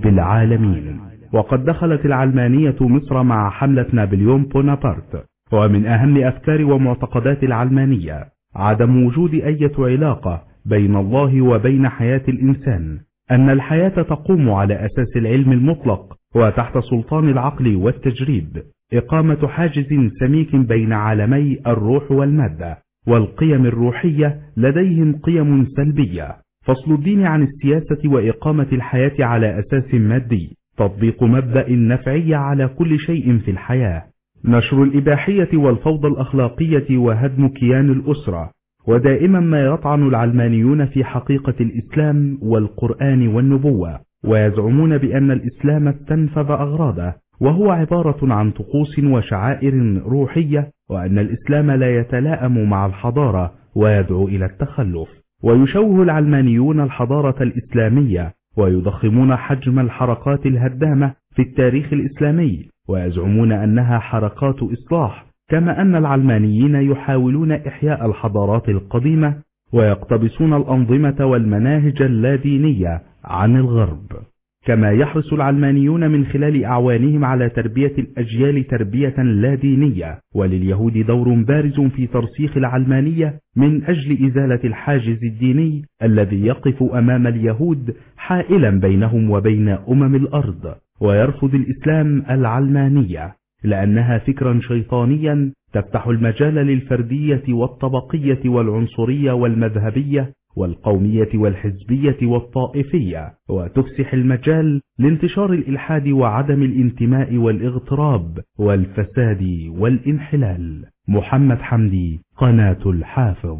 في العالمين وقد دخلت العلمانية مصر مع حملة نابليون بونابرت ومن أهم أفكار ومعتقدات العلمانية عدم وجود أي علاقة بين الله وبين حياة الإنسان أن الحياة تقوم على أساس العلم المطلق وتحت سلطان العقل والتجريب إقامة حاجز سميك بين عالمي الروح والمادة والقيم الروحية لديهم قيم سلبية فصل الدين عن السياسة وإقامة الحياة على أساس مادي تطبيق مبدأ النفعية على كل شيء في الحياة نشر الإباحية والفوضى الأخلاقية وهدم كيان الأسرة ودائما ما يطعن العلمانيون في حقيقة الإسلام والقرآن والنبوة ويزعمون بأن الإسلام استنفذ أغراضه وهو عبارة عن طقوس وشعائر روحية وأن الإسلام لا يتلائم مع الحضارة ويدعو إلى التخلف ويشوه العلمانيون الحضارة الإسلامية ويضخمون حجم الحركات الهدامة في التاريخ الإسلامي ويزعمون أنها حركات إصلاح كما أن العلمانيين يحاولون إحياء الحضارات القديمة ويقتبسون الأنظمة والمناهج اللادينية عن الغرب كما يحرص العلمانيون من خلال أعوانهم على تربية الأجيال تربية لا دينية ولليهود دور بارز في ترسيخ العلمانية من أجل إزالة الحاجز الديني الذي يقف أمام اليهود حائلا بينهم وبين أمم الأرض ويرفض الإسلام العلمانية لأنها فكرا شيطانيا تفتح المجال للفردية والطبقية والعنصرية والمذهبية والقومية والحزبية والطائفية وتفسح المجال لانتشار الإلحاد وعدم الانتماء والاغتراب والفساد والانحلال محمد حمدي قناة الحافظ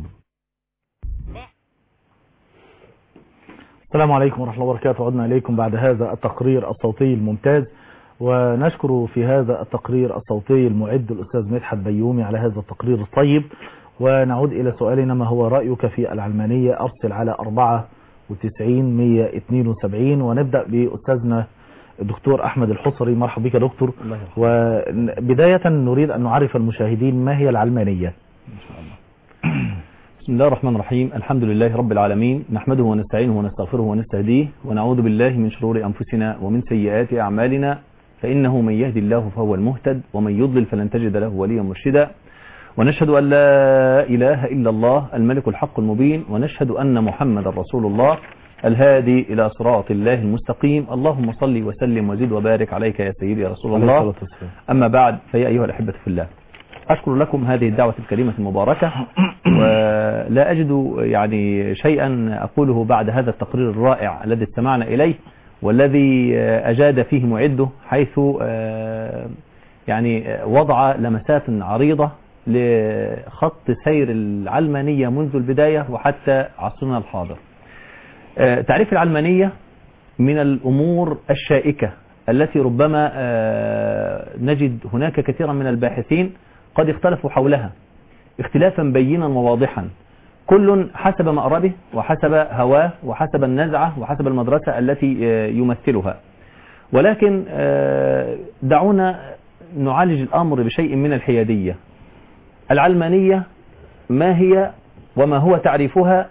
السلام عليكم ورحمة الله وبركاته عدنا إليكم بعد هذا التقرير الصوتي الممتاز ونشكر في هذا التقرير الصوتي المعد الأستاذ مدحت بيومي على هذا التقرير الطيب ونعود إلى سؤالنا ما هو رأيك في العلمانية أرسل على 94 172 ونبدأ بأستاذنا الدكتور أحمد الحصري مرحبا بك يا دكتور وبداية نريد أن نعرف المشاهدين ما هي العلمانية بسم الله الرحمن الرحيم الحمد لله رب العالمين نحمده ونستعينه ونستغفره ونستهديه ونعوذ بالله من شرور أنفسنا ومن سيئات أعمالنا فإنه من يهدي الله فهو المهتد ومن يضلل فلن تجد له وليا مرشدا ونشهد أن لا إله إلا الله الملك الحق المبين ونشهد أن محمد رسول الله الهادي إلى صراط الله المستقيم اللهم صل وسلم وزد وبارك عليك يا سيدي يا رسول الله أما بعد فيا أيها الأحبة في الله أشكر لكم هذه الدعوة الكريمة المباركة ولا أجد يعني شيئا أقوله بعد هذا التقرير الرائع الذي استمعنا إليه والذي أجاد فيه معده حيث يعني وضع لمسات عريضة لخط سير العلمانية منذ البداية وحتى عصرنا الحاضر تعريف العلمانية من الأمور الشائكة التي ربما نجد هناك كثيرا من الباحثين قد اختلفوا حولها اختلافا بينا وواضحا كل حسب مأربه وحسب هواه وحسب النزعة وحسب المدرسة التي يمثلها ولكن دعونا نعالج الأمر بشيء من الحيادية العلمانية ما هي وما هو تعريفها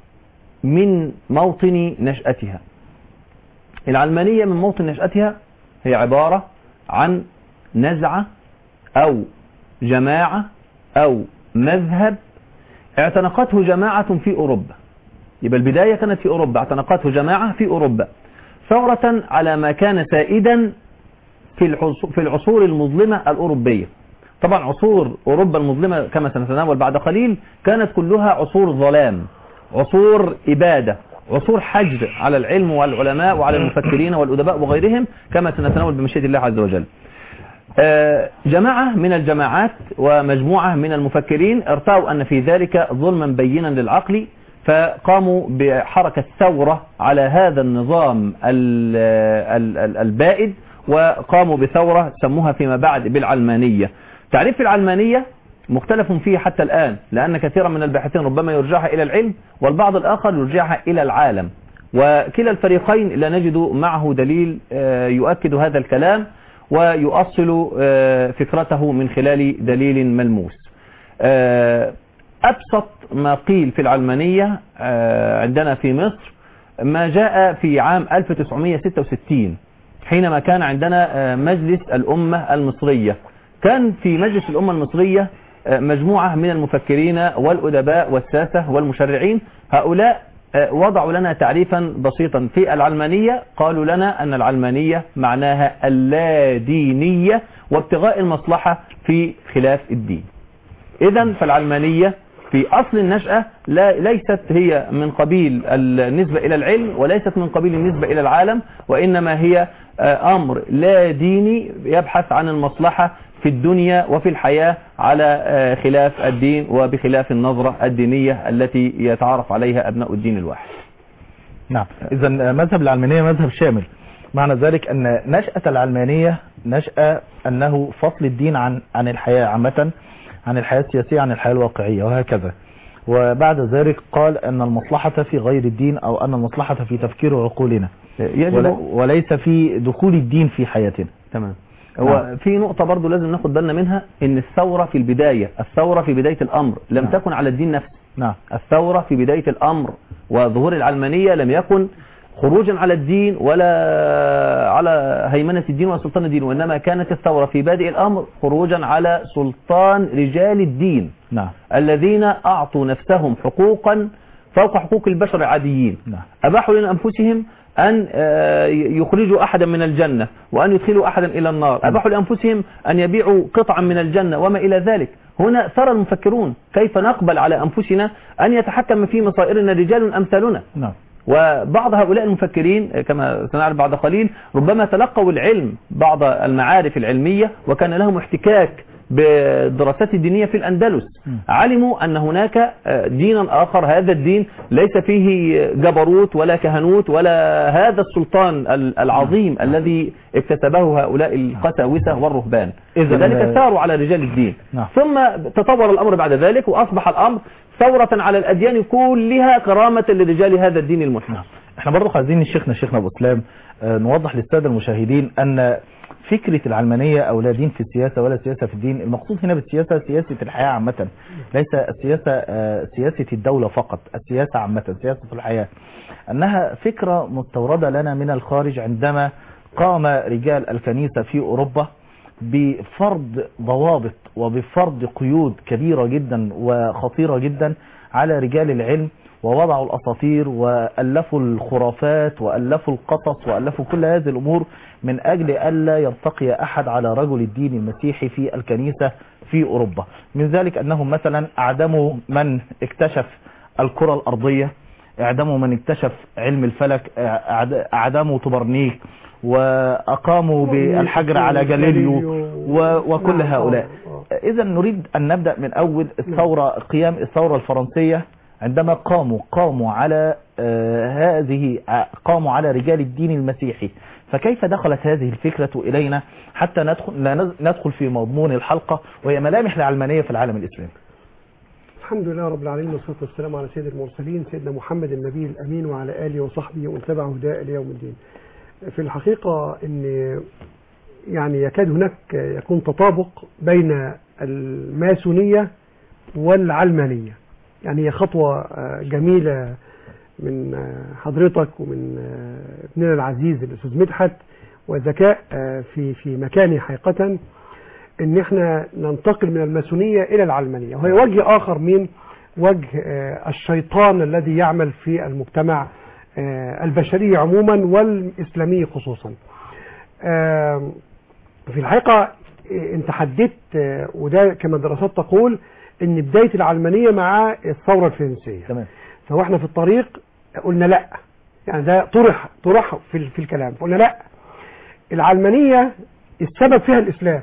من موطن نشأتها العلمانية من موطن نشأتها هي عبارة عن نزعة أو جماعة أو مذهب اعتنقته جماعة في أوروبا يبقى البداية كانت في أوروبا اعتنقته جماعة في أوروبا ثورة على ما كان سائدا في العصور المظلمة الأوروبية طبعا عصور أوروبا المظلمة كما سنتناول بعد قليل كانت كلها عصور ظلام عصور إبادة عصور حجر على العلم والعلماء وعلى المفكرين والأدباء وغيرهم كما سنتناول بمشيئة الله عز وجل جماعة من الجماعات ومجموعة من المفكرين ارتأوا أن في ذلك ظلما بينا للعقل فقاموا بحركة ثورة على هذا النظام البائد وقاموا بثورة سموها فيما بعد بالعلمانية تعريف العلمانية مختلف فيه حتى الآن لأن كثيرا من الباحثين ربما يرجعها إلى العلم والبعض الآخر يرجعها إلى العالم وكلا الفريقين لا نجد معه دليل يؤكد هذا الكلام ويؤصل فكرته من خلال دليل ملموس أبسط ما قيل في العلمانية عندنا في مصر ما جاء في عام 1966 حينما كان عندنا آه، مجلس الأمة المصرية كان في مجلس الأمة المصرية آه، مجموعة من المفكرين والأدباء والساسة والمشرعين هؤلاء آه، وضعوا لنا تعريفا بسيطا في العلمانية قالوا لنا أن العلمانية معناها اللادينية وابتغاء المصلحة في خلاف الدين إذا فالعلمانية في أصل النشأة لا ليست هي من قبيل النسبة إلى العلم وليست من قبيل النسبة إلى العالم وإنما هي آه، أمر لا ديني يبحث عن المصلحة في الدنيا وفي الحياة على آه، خلاف الدين وبخلاف النظرة الدينية التي يتعارف عليها أبناء الدين الواحد نعم اذا مذهب العلمانية مذهب شامل معنى ذلك ان نشأة العلمانية نشأة انه فصل الدين عن عن الحياة عامة عن الحياة السياسية عن الحياة الواقعية وهكذا وبعد ذلك قال ان المصلحة في غير الدين او ان المصلحة في تفكير عقولنا يجب ول- وليس في دخول الدين في حياتنا تمام هو في نقطة برضو لازم ناخد بالنا منها ان الثورة في البداية الثورة في بداية الامر لم نعم. تكن على الدين نفسه نعم الثورة في بداية الامر وظهور العلمانية لم يكن خروجا على الدين ولا على هيمنة الدين ولا سلطان الدين وإنما كانت الثورة في بادئ الأمر خروجا على سلطان رجال الدين نعم الذين أعطوا نفسهم حقوقا فوق حقوق البشر العاديين نعم أباحوا لأنفسهم أن آه، يخرجوا أحدا من الجنة وأن يدخلوا أحدا إلى النار أباحوا لأنفسهم أن يبيعوا قطعا من الجنة وما إلى ذلك هنا ثرى المفكرون كيف نقبل على أنفسنا أن يتحكم في مصائرنا رجال أمثالنا نعم وبعض هؤلاء المفكرين كما سنعرف بعد قليل ربما تلقوا العلم بعض المعارف العلمية وكان لهم احتكاك بالدراسات الدينية في الأندلس م. علموا أن هناك آه، دينا آخر هذا الدين ليس فيه جبروت ولا كهنوت ولا هذا السلطان ال- العظيم الذي اكتسبه هؤلاء القساوسة والرهبان إذن- لذلك ثاروا على رجال الدين نعم. ثم تطور الأمر بعد ذلك وأصبح الأمر ثورة على الأديان كلها كرامة لرجال هذا الدين الملحد احنا برضو عايزين شيخنا شيخنا ابو اسلام آه، نوضح للساده المشاهدين ان فكرة العلمانية او لا دين في السياسة ولا سياسة في الدين المقصود هنا بالسياسة سياسة الحياة عامة ليس السياسة آه، سياسة الدولة فقط السياسة عامة سياسة الحياة انها فكرة مستوردة لنا من الخارج عندما قام رجال الكنيسة في اوروبا بفرض ضوابط وبفرض قيود كبيرة جدا وخطيرة جدا على رجال العلم ووضعوا الأساطير وألفوا الخرافات وألفوا القصص وألفوا كل هذه الأمور من أجل ألا يرتقي أحد على رجل الدين المسيحي في الكنيسة في أوروبا من ذلك أنهم مثلا أعدموا من اكتشف الكرة الأرضية اعدموا من اكتشف علم الفلك أعد- اعدموا توبرنيك واقاموا بالحجر على جاليليو و- وكل نعم، هؤلاء آه، اذا نريد ان نبدا من اول الثوره قيام الثوره الفرنسيه عندما قاموا قاموا على آه، هذه ع- قاموا على رجال الدين المسيحي فكيف دخلت هذه الفكرة إلينا حتى ندخل لا نز- ندخل في مضمون الحلقة وهي ملامح العلمانية في العالم الإسلامي الحمد لله رب العالمين والصلاة والسلام على سيد المرسلين سيدنا محمد النبي الأمين وعلى آله وصحبه ومن تبع هداه إلى يوم الدين في الحقيقة أن يعني يكاد هناك يكون تطابق بين الماسونية والعلمانية يعني هي خطوة آه، جميلة من آه، حضرتك ومن آه، ابننا العزيز الأستاذ مدحت وذكاء آه، في في مكانه حقيقة ان احنا ننتقل من الماسونية الى العلمانية وهي وجه اخر من وجه آه، الشيطان الذي يعمل في المجتمع آه، البشري عموما والاسلامي خصوصا آم، في الحقيقة آه، انت حددت آه، وده كما الدراسات تقول ان بداية العلمانية مع الثورة الفرنسية تمام فهو احنا في الطريق قلنا لا يعني ده طرح طرح في, ال- في الكلام قلنا لا العلمانية السبب فيها الاسلام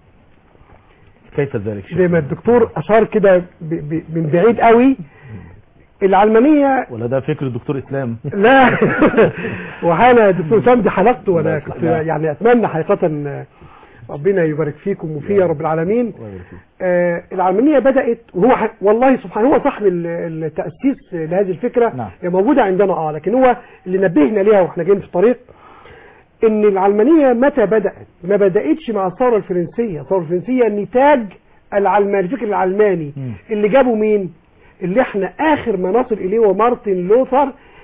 كيف ذلك شيخ؟ زي ما الدكتور اشار كده ب- ب- من بعيد قوي العلمانيه ولا ده فكر الدكتور إسلام لا وحانا دكتور سام دي حلقته وانا لا، كنت لا. يعني اتمنى حقيقه آه، ربنا يبارك فيكم وفي يا رب العالمين آه العلمانيه بدات وهو ح- والله سبحانه هو صاحب ال- التاسيس لهذه الفكره نعم. هي موجوده عندنا اه لكن هو اللي نبهنا ليها واحنا جايين في الطريق ان العلمانيه متى بدات ما بداتش مع الثوره الفرنسيه الثوره الفرنسيه نتاج العلماني الفكر العلماني مم. اللي جابوا مين اللي احنا اخر ما نصل اليه هو مارتن لوثر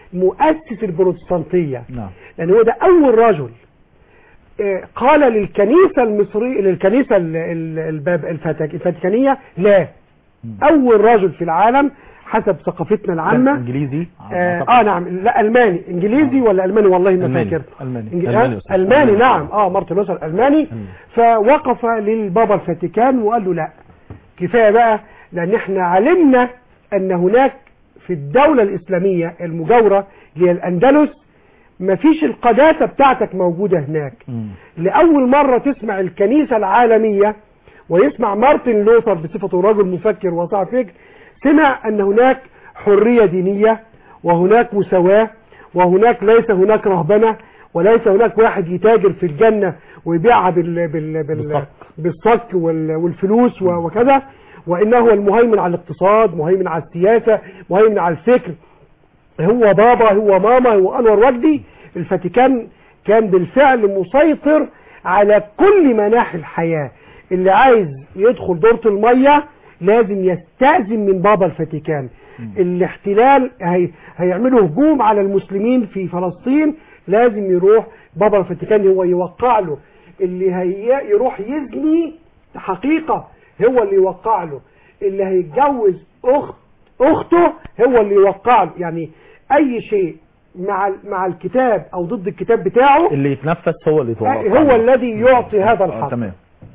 مؤسس البروتستانتية نعم لأن هو ده أول رجل آه، قال للكنيسة المصرية للكنيسة ال- ال- الباب الفاتك- الفاتيكانية لا أول رجل في العالم حسب ثقافتنا كان العامة انجليزي آه, اه نعم لا الماني انجليزي ولا الماني والله ما ألماني. فاكر الماني إنج- ألماني آه، أستاذ. الماني ألماني. نعم اه مارتن لوثر الماني فوقف للبابا الفاتيكان وقال له لا كفايه بقى لان احنا علمنا ان هناك في الدوله الاسلاميه المجاوره اللي هي الاندلس مفيش القداسه بتاعتك موجوده هناك مم. لأول مرة تسمع الكنيسة العالمية ويسمع مارتن لوثر بصفته رجل مفكر وصاحب فكر سمع أن هناك حرية دينية وهناك مساواة وهناك ليس هناك رهبنة وليس هناك واحد يتاجر في الجنة ويبيعها بال بال بال بالصك. بالصك وال- والفلوس و- وكذا وإنه هو المهيمن على الاقتصاد مهيمن على السياسة مهيمن على الفكر هو بابا هو ماما هو انور وجدي الفاتيكان كان بالفعل مسيطر على كل مناحي الحياة اللي عايز يدخل دورة المية لازم يستأذن من بابا الفاتيكان الاحتلال هي هيعملوا هجوم على المسلمين في فلسطين لازم يروح بابا الفاتيكان هو يوقع له اللي هي يروح يزني حقيقة هو اللي يوقع له اللي هيتجوز اخت اخته هو اللي يوقع له يعني اي شيء مع ال- مع الكتاب او ضد الكتاب بتاعه اللي يتنفس هو اللي يتوقع هو الذي يعطي هذا آه، الحق تمام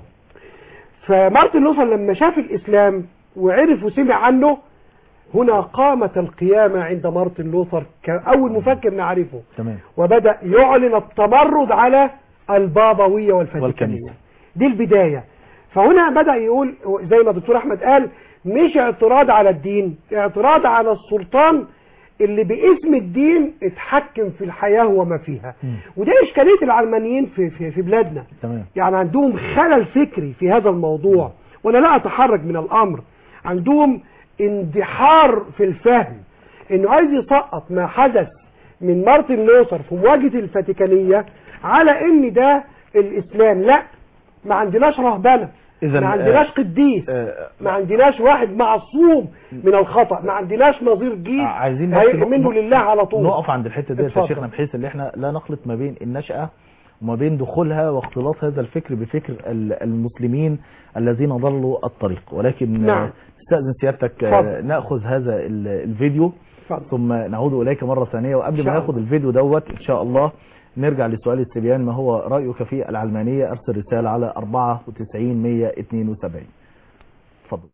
فمارتن لوثر لما شاف الاسلام وعرف وسمع عنه هنا قامت القيامة عند مارتن لوثر كأول مفكر نعرفه تمام وبدأ يعلن التمرد على البابوية والفاتيكانية والكنيسة. دي البداية فهنا بدأ يقول زي ما الدكتور أحمد قال مش اعتراض على الدين اعتراض على السلطان اللي باسم الدين اتحكم في الحياة وما فيها مم. وده إشكالية العلمانيين في, في, في بلادنا تمام يعني عندهم خلل فكري في هذا الموضوع وانا لا اتحرج من الامر عندهم اندحار في الفهم انه عايز يسقط ما حدث من مارتن لوثر في مواجهة الفاتيكانية على ان ده الاسلام لا ما عندناش رهبنة إذن، ما عندناش آه، قديس آه، ما عندناش واحد معصوم من الخطأ ما عندناش نظير جيل آه، عايزين بس هيؤمن منه نق- لله على طول نقف عند الحته دي يا اتفضل. شيخنا بحيث ان احنا لا نخلط ما بين النشأة وما بين دخولها واختلاط هذا الفكر بفكر ال- المسلمين الذين ضلوا الطريق ولكن نعم. آه، استأذن سيادتك آه، اتفضل. نأخذ هذا ال- الفيديو اتفضل. ثم نعود إليك مرة ثانية وقبل إن ما شاء ناخذ الفيديو دوت إن شاء الله نرجع لسؤال السبيان ما هو رأيك في العلمانية أرسل رسالة على 94 172 اتفضل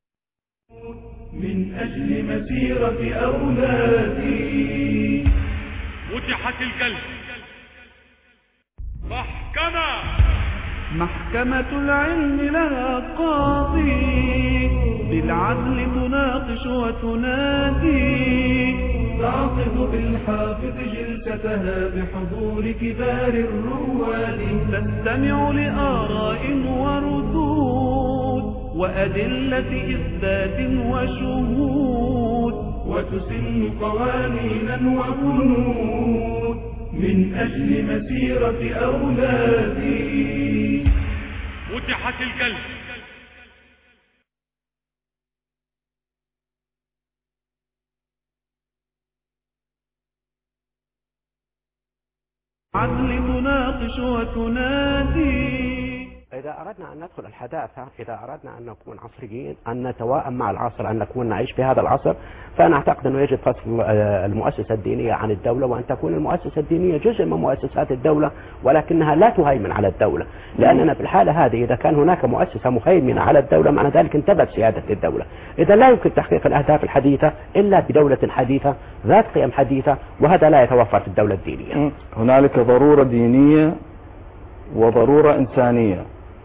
من أجل مسيرة أولادي فتحت القلب محكمة محكمة العلم لها قاضي بالعدل تناقش وتنادي تعقد بالحافظ جلستها بحضور كبار الرواد تستمع لآراء وردود وأدلة إثبات وشهود وتسن قوانينا وبنود من أجل مسيرة أولادي فتحت القلب عدل تناقش وتنادي إذا أردنا أن ندخل الحداثة إذا أردنا أن نكون عصريين أن نتواءم مع العصر أن نكون نعيش في هذا العصر فأنا أعتقد أنه يجب فصل آه، المؤسسة الدينية عن الدولة وأن تكون المؤسسة الدينية جزء من مؤسسات الدولة ولكنها لا تهيمن على الدولة لأننا في الحالة هذه إذا كان هناك مؤسسة مهيمنة على الدولة معنى ذلك انتبت سيادة الدولة إذا لا يمكن تحقيق الأهداف الحديثة إلا بدولة حديثة ذات قيم حديثة وهذا لا يتوفر في الدولة الدينية هنالك ضرورة دينية وضرورة إنسانية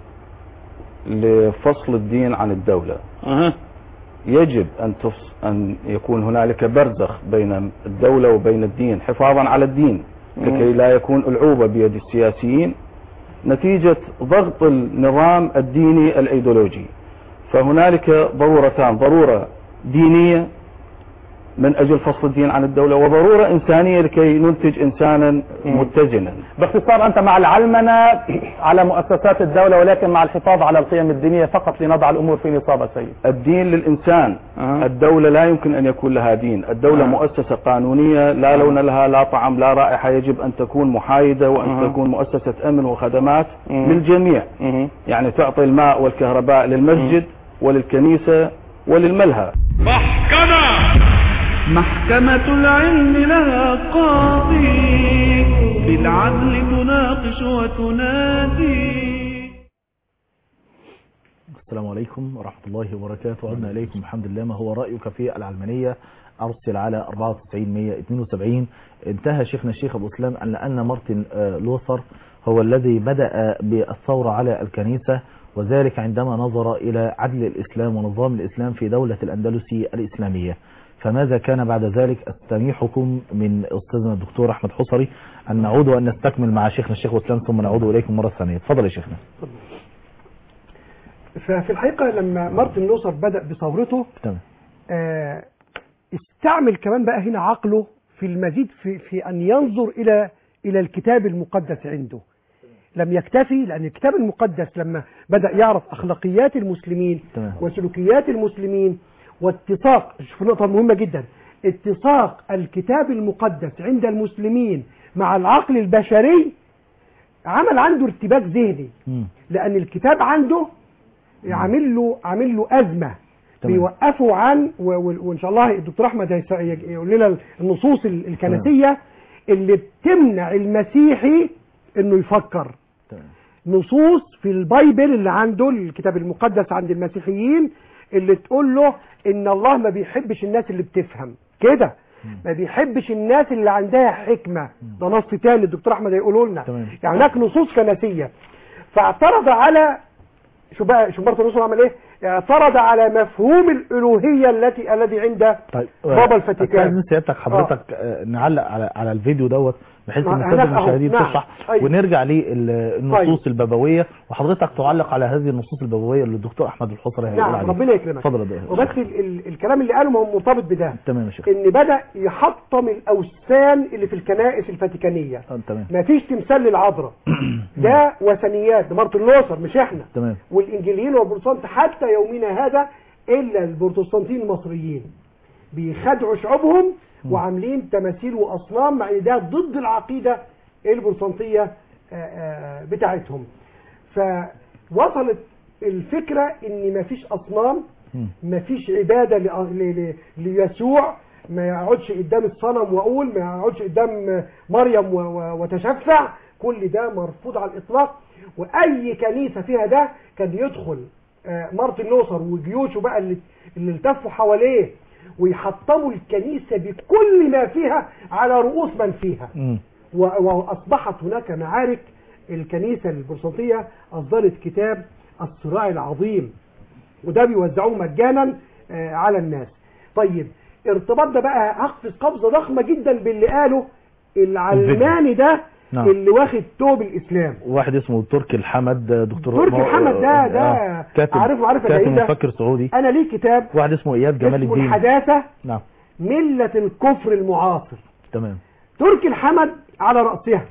لفصل الدين عن الدولة أها. يجب أن, تفص... أن يكون هنالك برزخ بين الدولة وبين الدين حفاظا على الدين لكي لا يكون ألعوبة بيد السياسيين نتيجة ضغط النظام الديني الأيديولوجي فهنالك ضرورتان ضرورة دينية من أجل فصل الدين عن الدولة وضرورة إنسانية لكي ننتج إنسانا متزنا باختصار أنت مع العلمنة على مؤسسات الدولة ولكن مع الحفاظ على القيم الدينية فقط لنضع الأمور في نصابة سيد الدين للإنسان أه. الدولة لا يمكن أن يكون لها دين الدولة أه. مؤسسة قانونية لا لون لها لا طعم لا رائحة يجب أن تكون محايدة وأن أه. تكون مؤسسة أمن وخدمات أه. للجميع مه. يعني تعطي الماء والكهرباء للمسجد وللكنيسة وللملهى محكمة محكمة العلم لها قاضي بالعدل تناقش وتنادي السلام عليكم ورحمة الله وبركاته عدنا إليكم الحمد لله ما هو رأيك في العلمانية أرسل على 94 172 انتهى شيخنا الشيخ أبو اسلام أن أن مارتن آه، لوثر هو الذي بدأ بالثورة على الكنيسة وذلك عندما نظر إلى عدل الإسلام ونظام الإسلام في دولة الأندلسي الإسلامية فماذا كان بعد ذلك استميحكم من أستاذنا الدكتور أحمد حصري أن نعود وأن نستكمل مع شيخنا الشيخ أبو اسلام ثم نعود إليكم مرة ثانية تفضل يا شيخنا ففي الحقيقة لما مارتن لوثر بدأ بثورته تمام آه، استعمل كمان بقى هنا عقله في المزيد في, في أن ينظر إلى إلى الكتاب المقدس عنده لم يكتفي لأن الكتاب المقدس لما بدأ يعرف أخلاقيات المسلمين تمام. وسلوكيات المسلمين واتساق شوف نقطة مهمة جدا اتساق الكتاب المقدس عند المسلمين مع العقل البشري عمل عنده ارتباك ذهني مم. لأن الكتاب عنده عامل له عامل له أزمة تمام. بيوقفوا عن و- و- وإن شاء الله الدكتور أحمد هيس- يقول لنا النصوص ال- الكنسية اللي بتمنع المسيحي إنه يفكر تمام نصوص في البايبل اللي عنده الكتاب المقدس عند المسيحيين اللي تقول له ان الله ما بيحبش الناس اللي بتفهم كده ما بيحبش الناس اللي عندها حكمة ده نص تاني الدكتور احمد هيقوله لنا تمام. يعني هناك نصوص كنسية فاعترض على شو بقى شو برضه الرسول عمل ايه اعترض على مفهوم الالوهية التي الذي عند طيب بابا آه، الفاتيكان. أستاذ سيادتك حضرتك آه، نعلق على على الفيديو دوت بحيث ما- ان هناك الساده أهو، المشاهدين نعم. تشرح أيوة. ونرجع للنصوص طيب. البابويه وحضرتك تعلق على هذه النصوص البابويه اللي الدكتور احمد الحصري هيقول نعم عليها ربنا يكرمك اتفضل يا دكتور. وبس ال ال الكلام اللي قاله ما هو مرتبط بده تمام يا شيخ ان بدأ يحطم الاوثان اللي في الكنائس الفاتيكانية آه، تمام ما فيش تمثال للعذراء ده وثنيات ده مارتن لوثر مش احنا تمام والانجيليين والبروتستانت حتى يومنا هذا الا البروتستانتين المصريين بيخدعوا شعوبهم وعاملين تماثيل واصنام مع ان ده ضد العقيده البروتستانتيه آه، آه، بتاعتهم فوصلت الفكره ان مفيش اصنام مم. مفيش عباده لأ- ل- ل- ليسوع ما يقعدش قدام الصنم واقول ما يقعدش قدام مريم و- و- وتشفع كل ده مرفوض على الاطلاق واي كنيسه فيها ده كان يدخل آه، مارتن لوثر وجيوشه بقى اللي اللي التفوا حواليه ويحطموا الكنيسه بكل ما فيها على رؤوس من فيها مم. و- واصبحت هناك معارك الكنيسه البروتستانتيه اصدرت كتاب الصراع العظيم وده بيوزعوه مجانا آه، على الناس طيب ارتباط ده بقى هقفز قفزه ضخمه جدا باللي قاله العلماني ده نعم. اللي واخد توب الاسلام واحد اسمه تركي الحمد آه، دكتور تركي مو- الحمد ده- ده آه، كاتب عارفه- عارفه كاتب ده إيه ده؟ مفكر سعودي انا ليه كتاب واحد اسمه اياد جمال اسمه الدين الحداثه نعم مله الكفر المعاصر تمام تركي الحمد على رأسها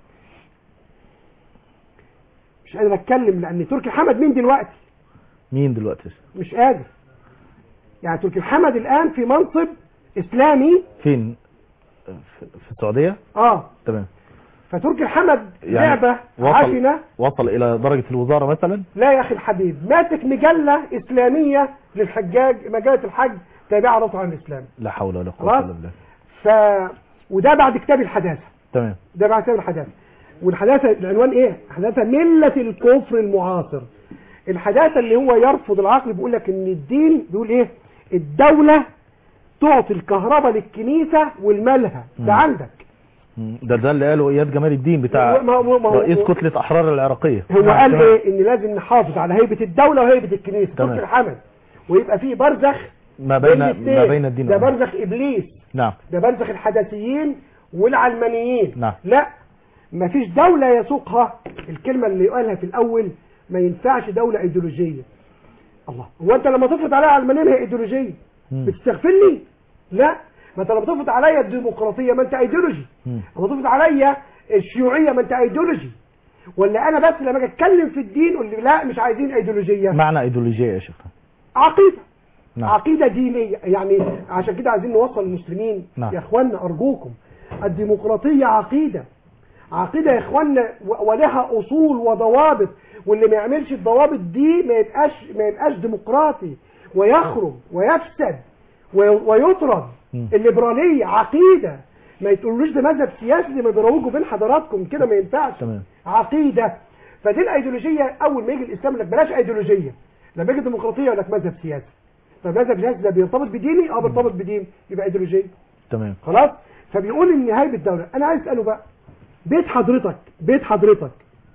مش قادر اتكلم لان تركي الحمد مين دلوقتي مين دلوقتي مش قادر يعني تركي الحمد الان في منصب اسلامي فين في في السعوديه اه تمام فتركي الحمد يعني لعبه وصل عفنه وصل الى درجه الوزاره مثلا لا يا اخي الحبيب ماسك مجله اسلاميه للحجاج مجله الحج تابعه رفع عن الاسلام لا حول ولا قوه خلاص الا بالله ف وده بعد كتاب الحداثه تمام ده بعد كتاب الحداثه والحداثه العنوان ايه حداثه مله الكفر المعاصر الحداثه اللي هو يرفض العقل بيقول لك ان الدين بيقول ايه الدوله تعطي الكهرباء للكنيسه والملهى ده مم. عندك مم. ده ده اللي قاله اياد جمال الدين بتاع ما هو- ما هو- رئيس كتله احرار العراقيه هو نعم، قال تمام. ايه ان لازم نحافظ على هيبه الدوله وهيبه الكنيسه تمام. ترك الحمل ويبقى في برزخ ما بين الاثنين. ما بين الدين ده والعمل. برزخ ابليس نعم ده برزخ الحدثيين والعلمانيين نعم. لا مفيش دولة يسوقها الكلمة اللي قالها في الأول ما ينفعش دولة ايديولوجية الله هو أنت لما تفرض عليها علمانيين هي ايديولوجية مم. بتستغفلني لا ما انت لما تفرض عليا الديمقراطيه ما انت ايديولوجي مم. لما تفرض عليا الشيوعيه ما انت ايديولوجي ولا انا بس لما اجي اتكلم في الدين قول لي لا مش عايزين ايديولوجيه معنى ايديولوجيه يا شيخ عقيده نعم. عقيده دينيه يعني عشان كده عايزين نوصل للمسلمين نعم. يا اخوانا ارجوكم الديمقراطيه عقيده عقيده يا اخوانا و- ولها اصول وضوابط واللي ما يعملش الضوابط دي ما يبقاش ما يبقاش ديمقراطي ويخرج ويفسد وي- ويطرد مم. الليبراليه عقيده ما يتقولوش ده مذهب سياسي زي ما بيروجوا بين حضراتكم كده ما ينفعش تمام عقيده فدي الايديولوجيه اول ما يجي الاسلام يقول لك بلاش ايديولوجيه لما يجي الديمقراطيه يقول لك مذهب سياسي طب مذهب سياسي ده بيرتبط بديني اه بيرتبط بدين يبقى ايديولوجيه تمام خلاص فبيقول ان هيبه الدوله انا عايز اساله بقى بيت حضرتك بيت حضرتك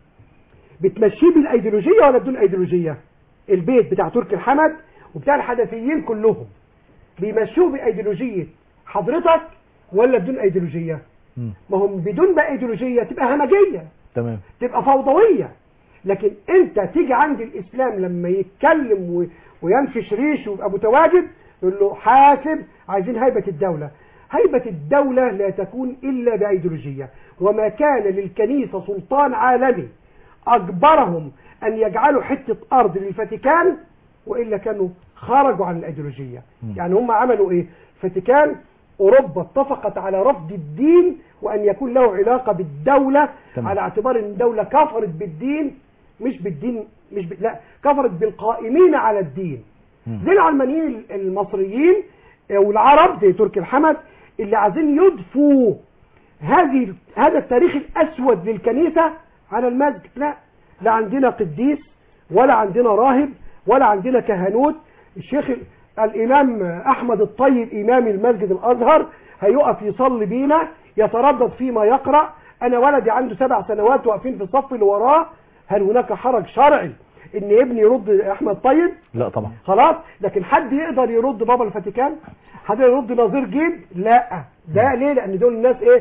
بتمشيه بالايديولوجيه ولا بدون ايديولوجيه البيت بتاع تركي الحمد وبتاع الحنفيين كلهم بيمشوه بايديولوجيه حضرتك ولا بدون ايديولوجيه مم. ما هم بدون بقى ايديولوجيه تبقى همجيه تمام تبقى فوضويه لكن انت تيجي عند الاسلام لما يتكلم و... وينفش ريشه ويبقى متواجد يقول له حاسب عايزين هيبه الدوله هيبه الدوله لا تكون الا بايديولوجيه وما كان للكنيسه سلطان عالمي اجبرهم ان يجعلوا حته ارض للفاتيكان والا كانوا خرجوا عن الايديولوجيه يعني هم عملوا ايه الفاتيكان اوروبا اتفقت على رفض الدين وان يكون له علاقه بالدوله تمام. على اعتبار ان الدوله كفرت بالدين مش بالدين مش ب... لا كفرت بالقائمين على الدين مم. زي العلمانيين المصريين والعرب زي تركي الحمد اللي عايزين يضفوا هذه هذا التاريخ الاسود للكنيسه على المسجد لا لا عندنا قديس ولا عندنا راهب ولا عندنا كهنوت الشيخ ال- الامام احمد الطيب امام المسجد الازهر هيقف يصلي بينا يتردد فيما يقرا انا ولدي عنده سبع سنوات واقفين في الصف اللي وراه هل هناك حرج شرعي ان ابني يرد احمد طيب لا طبعا خلاص لكن حد يقدر يرد بابا الفاتيكان حد يرد نظير جيب لا ده ليه لان دول الناس ايه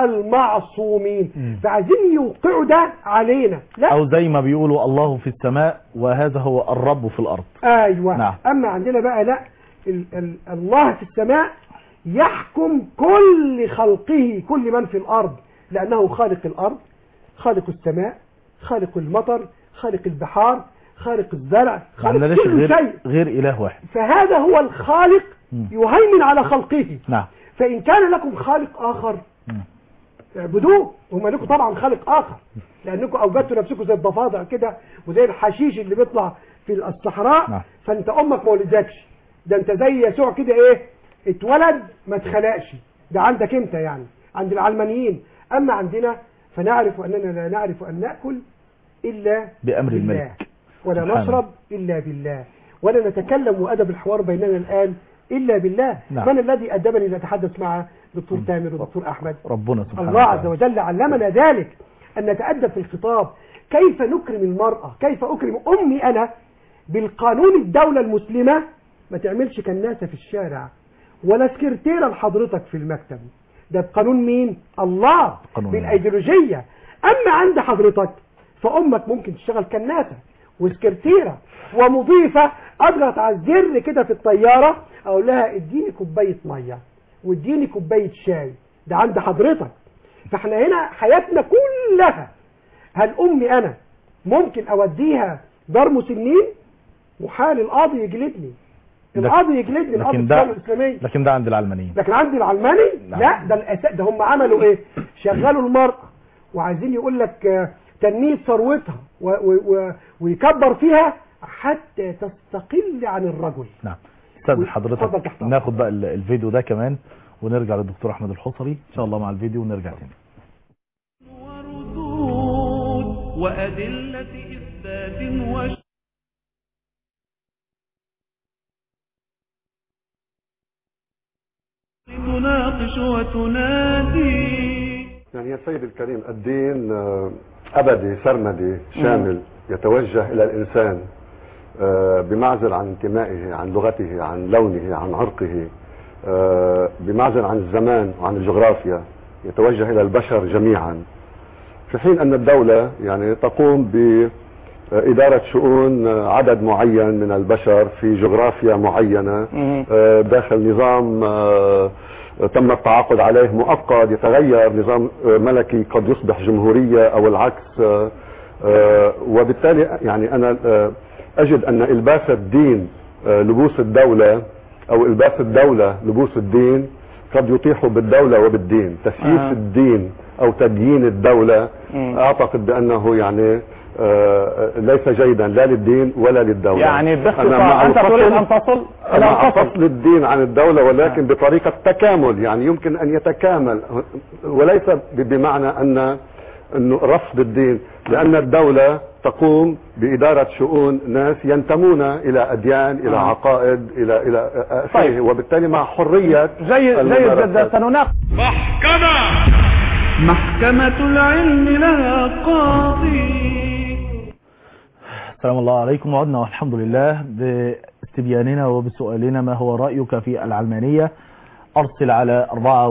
المعصومين مم. فعايزين يوقعوا ده علينا لا او زي ما بيقولوا الله في السماء وهذا هو الرب في الارض ايوه نعم. اما عندنا بقى لا ال ال الله في السماء يحكم كل خلقه كل من في الارض لانه خالق الارض خالق السماء خالق المطر خالق البحار خالق الزرع ما خالق عندناش كل غير شيء غير اله واحد فهذا هو الخالق مم. يهيمن على خلقه نعم فإن كان لكم خالق آخر مم. اعبدوه وما لكم طبعا خالق آخر لأنكم أوجدتوا نفسكم زي الضفادع كده وزي الحشيش اللي بيطلع في الصحراء نعم. فأنت أمك ما ولدتش ده أنت زي يسوع كده إيه اتولد ما اتخلقش ده عندك أنت يعني عند العلمانيين أما عندنا فنعرف أننا لا نعرف أن نأكل إلا بأمر بالله الملك ولا سبحانه. نشرب إلا بالله ولا نتكلم وأدب الحوار بيننا الآن إلا بالله نعم. من الذي أدبني لأتحدث مع دكتور تامر ودكتور أحمد ربنا سبحانه الله عز وتعالى. وجل علمنا ذلك أن نتأدب في الخطاب كيف نكرم المرأة كيف أكرم أمي أنا بالقانون الدولة المسلمة ما تعملش كناسة في الشارع ولا سكرتيرة لحضرتك في المكتب ده بقانون مين الله قانون بالأيديولوجية أما عند حضرتك فأمك ممكن تشتغل كناسة وسكرتيرة ومضيفة أضغط على الزر كده في الطيارة أقول لها اديني كوباية مية واديني كوباية شاي ده عند حضرتك فاحنا هنا حياتنا كلها هل أمي أنا ممكن أوديها دار مسنين محال القاضي يجلدني لكن- القاضي يجلدني القاضي لكن الدولة ده الإسلامية لكن ده عند العلمانيين لكن عندي العلماني نعم. لا ده الأساس ده هم عملوا ايه شغلوا المرأة وعايزين يقول لك آه، تنمية ثروتها و- و- و- ويكبر فيها حتى تستقل عن الرجل نعم استاذ اتفضل حضرتك تحت أمرك. ناخد بقى ال- الفيديو ده كمان ونرجع للدكتور احمد الحصري ان شاء الله مع الفيديو ونرجع تاني وردود وأدلة إثبات وش تناقش وتنادي يعني يا سيد الكريم الدين آه، أبدي سرمدي شامل يتوجه إلى الإنسان آه، بمعزل عن انتمائه عن لغته عن لونه عن عرقه آه، بمعزل عن الزمان وعن الجغرافيا يتوجه إلى البشر جميعا في حين أن الدولة يعني تقوم بإدارة شؤون آه، عدد معين من البشر في جغرافيا معينة آه، داخل نظام آه، تم التعاقد عليه مؤقت يتغير نظام ملكي قد يصبح جمهورية او العكس آه، آه، وبالتالي يعني انا آه، اجد ان الباس الدين آه، لبوس الدولة او الباس الدولة لبوس الدين قد يطيح بالدولة وبالدين تسييس آه. الدين او تديين الدولة اعتقد بانه يعني آه، ليس جيدا لا للدين ولا للدولة يعني أنا باختصار مع انت تريد ان الفصل- تصل الى مع الفصل فصل الدين عن الدولة ولكن بطريقة تكامل يعني يمكن أن يتكامل وليس ب- بمعنى أن أنه رفض الدين لأن الدولة تقوم بإدارة شؤون ناس ينتمون إلى أديان إلى آه. عقائد إلى إلى آخره طيب. وبالتالي مع حرية زي زي الممارسات. سنناقش محكمة محكمة العلم لها قاضي السلام الله عليكم وعدنا والحمد لله باستبياننا وبسؤالنا ما هو رأيك في العلمانية أرسل على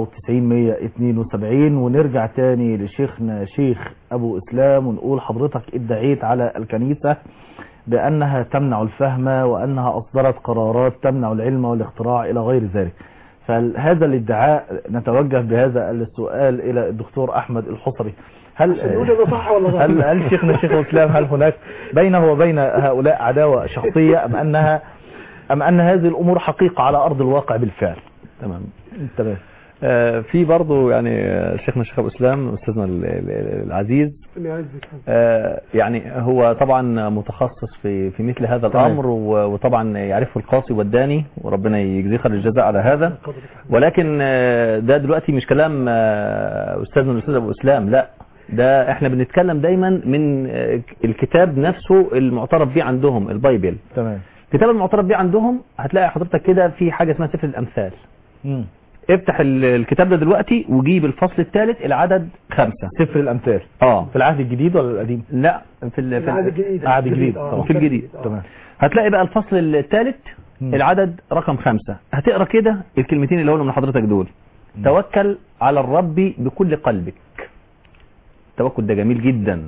94172 ونرجع تاني لشيخنا شيخ أبو إسلام ونقول حضرتك ادعيت على الكنيسة بأنها تمنع الفهم وأنها أصدرت قرارات تمنع العلم والاختراع إلى غير ذلك فهذا الادعاء نتوجه بهذا السؤال إلى الدكتور أحمد الحصري هل نقول ده صح ولا غلط هل هل شيخنا شيخ الاسلام هل هناك بينه وبين هؤلاء عداوه شخصيه ام انها ام ان هذه الامور حقيقه على ارض الواقع بالفعل تمام تمام آه، في برضه يعني آه، شيخنا الشيخ ابو اسلام استاذنا ال- ال- العزيز اللي يعزك. آه، يعني هو طبعا متخصص في في مثل هذا تمام. الامر و- وطبعا يعرفه القاصي والداني وربنا يجزيه خير الجزاء على هذا ولكن آه، ده دلوقتي مش كلام آه، استاذنا الاستاذ ابو اسلام لا ده احنا بنتكلم دايما من آه، الكتاب نفسه المعترف به عندهم البايبل تمام الكتاب المعترف به عندهم هتلاقي حضرتك كده في حاجه اسمها سفر الامثال مم. افتح ال- الكتاب ده دلوقتي وجيب الفصل الثالث العدد خمسة سفر الامثال اه في العهد الجديد ولا القديم لا في ال... في العهد ال... الجديد العهد الجديد آه، طبعا. في الجديد. آه. تمام هتلاقي بقى الفصل الثالث مم. العدد رقم خمسة هتقرا كده الكلمتين اللي هقولهم لحضرتك دول توكل على الرب بكل قلبك التوكل ده جميل جدا